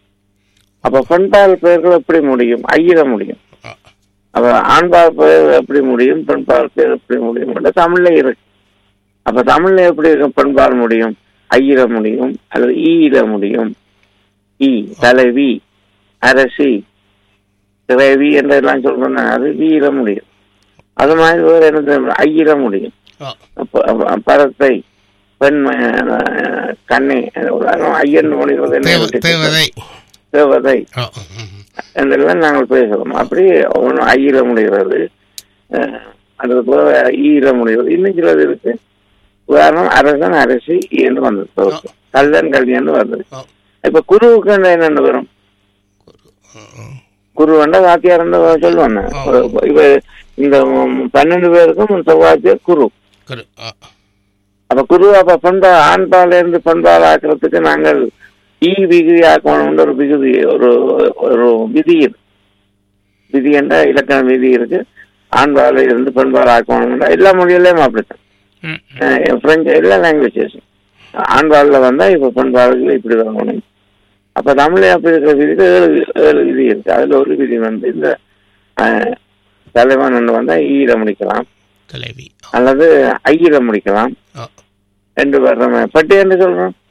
அப்ப பெண்பால் பெயர்கள் எப்படி முடியும் ஐயிட முடியும் ஓ அப்ப ஆண்பால் பெயர் எப்படி முடியும் பெண்பால் பெயர் எப்படி முடியும் என்று தமிழ்ல இருக்கு அப்ப தமிழ்ல எப்படி இருக்கும் பெண்பால் முடியும் ஐயிட முடியும் அல்லது ஈயிட முடியும் ஈ தலைவி அரசி திரைவி என்றெல்லாம் சொல்றேன் அது வீர முடியும் அது மாதிரி வேற என்ன தெரியுமா? ஐயிட முடியும் ஓ அப்ப- அப்ப- பரத்தை பெண் அஹ், கண்ணி உதாரணம் ஐயன் மொழிவது என்ன தேவ- விட்டுட்டு? தேவதை தேவதை ஓ ம், ம். என்றெல்லாம் நாங்கள் பேசுகிறோம் அப்படி ஒன்று ஐயிட முடிகிறது அஹ், அது போல ஈர முடிகிறது இன்னும் சிலது இருக்கு உதாரணம் அரசன் அரசி என்று வந்தது கல்லன் கல்யாணம் வந்தது ஓ இப்ப குருவுக்கு என்னென்ன வரும் ம், ம். குரு வேண்டா வாத்தியார் சொல்லுவாங்க இப்ப இந்த பன்னெண்டு பேருக்கும் செவ்வாத்தியார் குரு குரு ஓ அப்ப குரு அப்ப பண்பா ஆண்பால இருந்து பண்பால் ஆக்குறதுக்கு நாங்கள் ஈ விகுதி ஆக்கணும்னு ஒரு விகுதி ஒரு ஒரு விதி இருக்கு விதி என்ற இலக்கண விதி இருக்கு ஆண்பால இருந்து பெண்பால் ஆக்கணும்னா எல்லா மொழியிலையும் அப்படித்தான் ம், ம். அஹ் பிரெஞ்சு எல்லா லாங்குவேஜஸ் ஆண்பாலில் வந்தா இப்ப பெண்பாலுக்கு இப்படி வரணும் அப்ப தமிழ்ல அப்படி இருக்கிற விதிக்கு ஏழு ஏழு விதி இருக்கு அதுல ஒரு விதி வந்து இந்த அஹ், தலைவன் வந்தா ஈர முடிக்கலாம் தலைவி அல்லது ஐயிர முடிக்கலாம் ஓ ரெண்டு பேர் நம்ம பட்டி என்று சொல்றோம்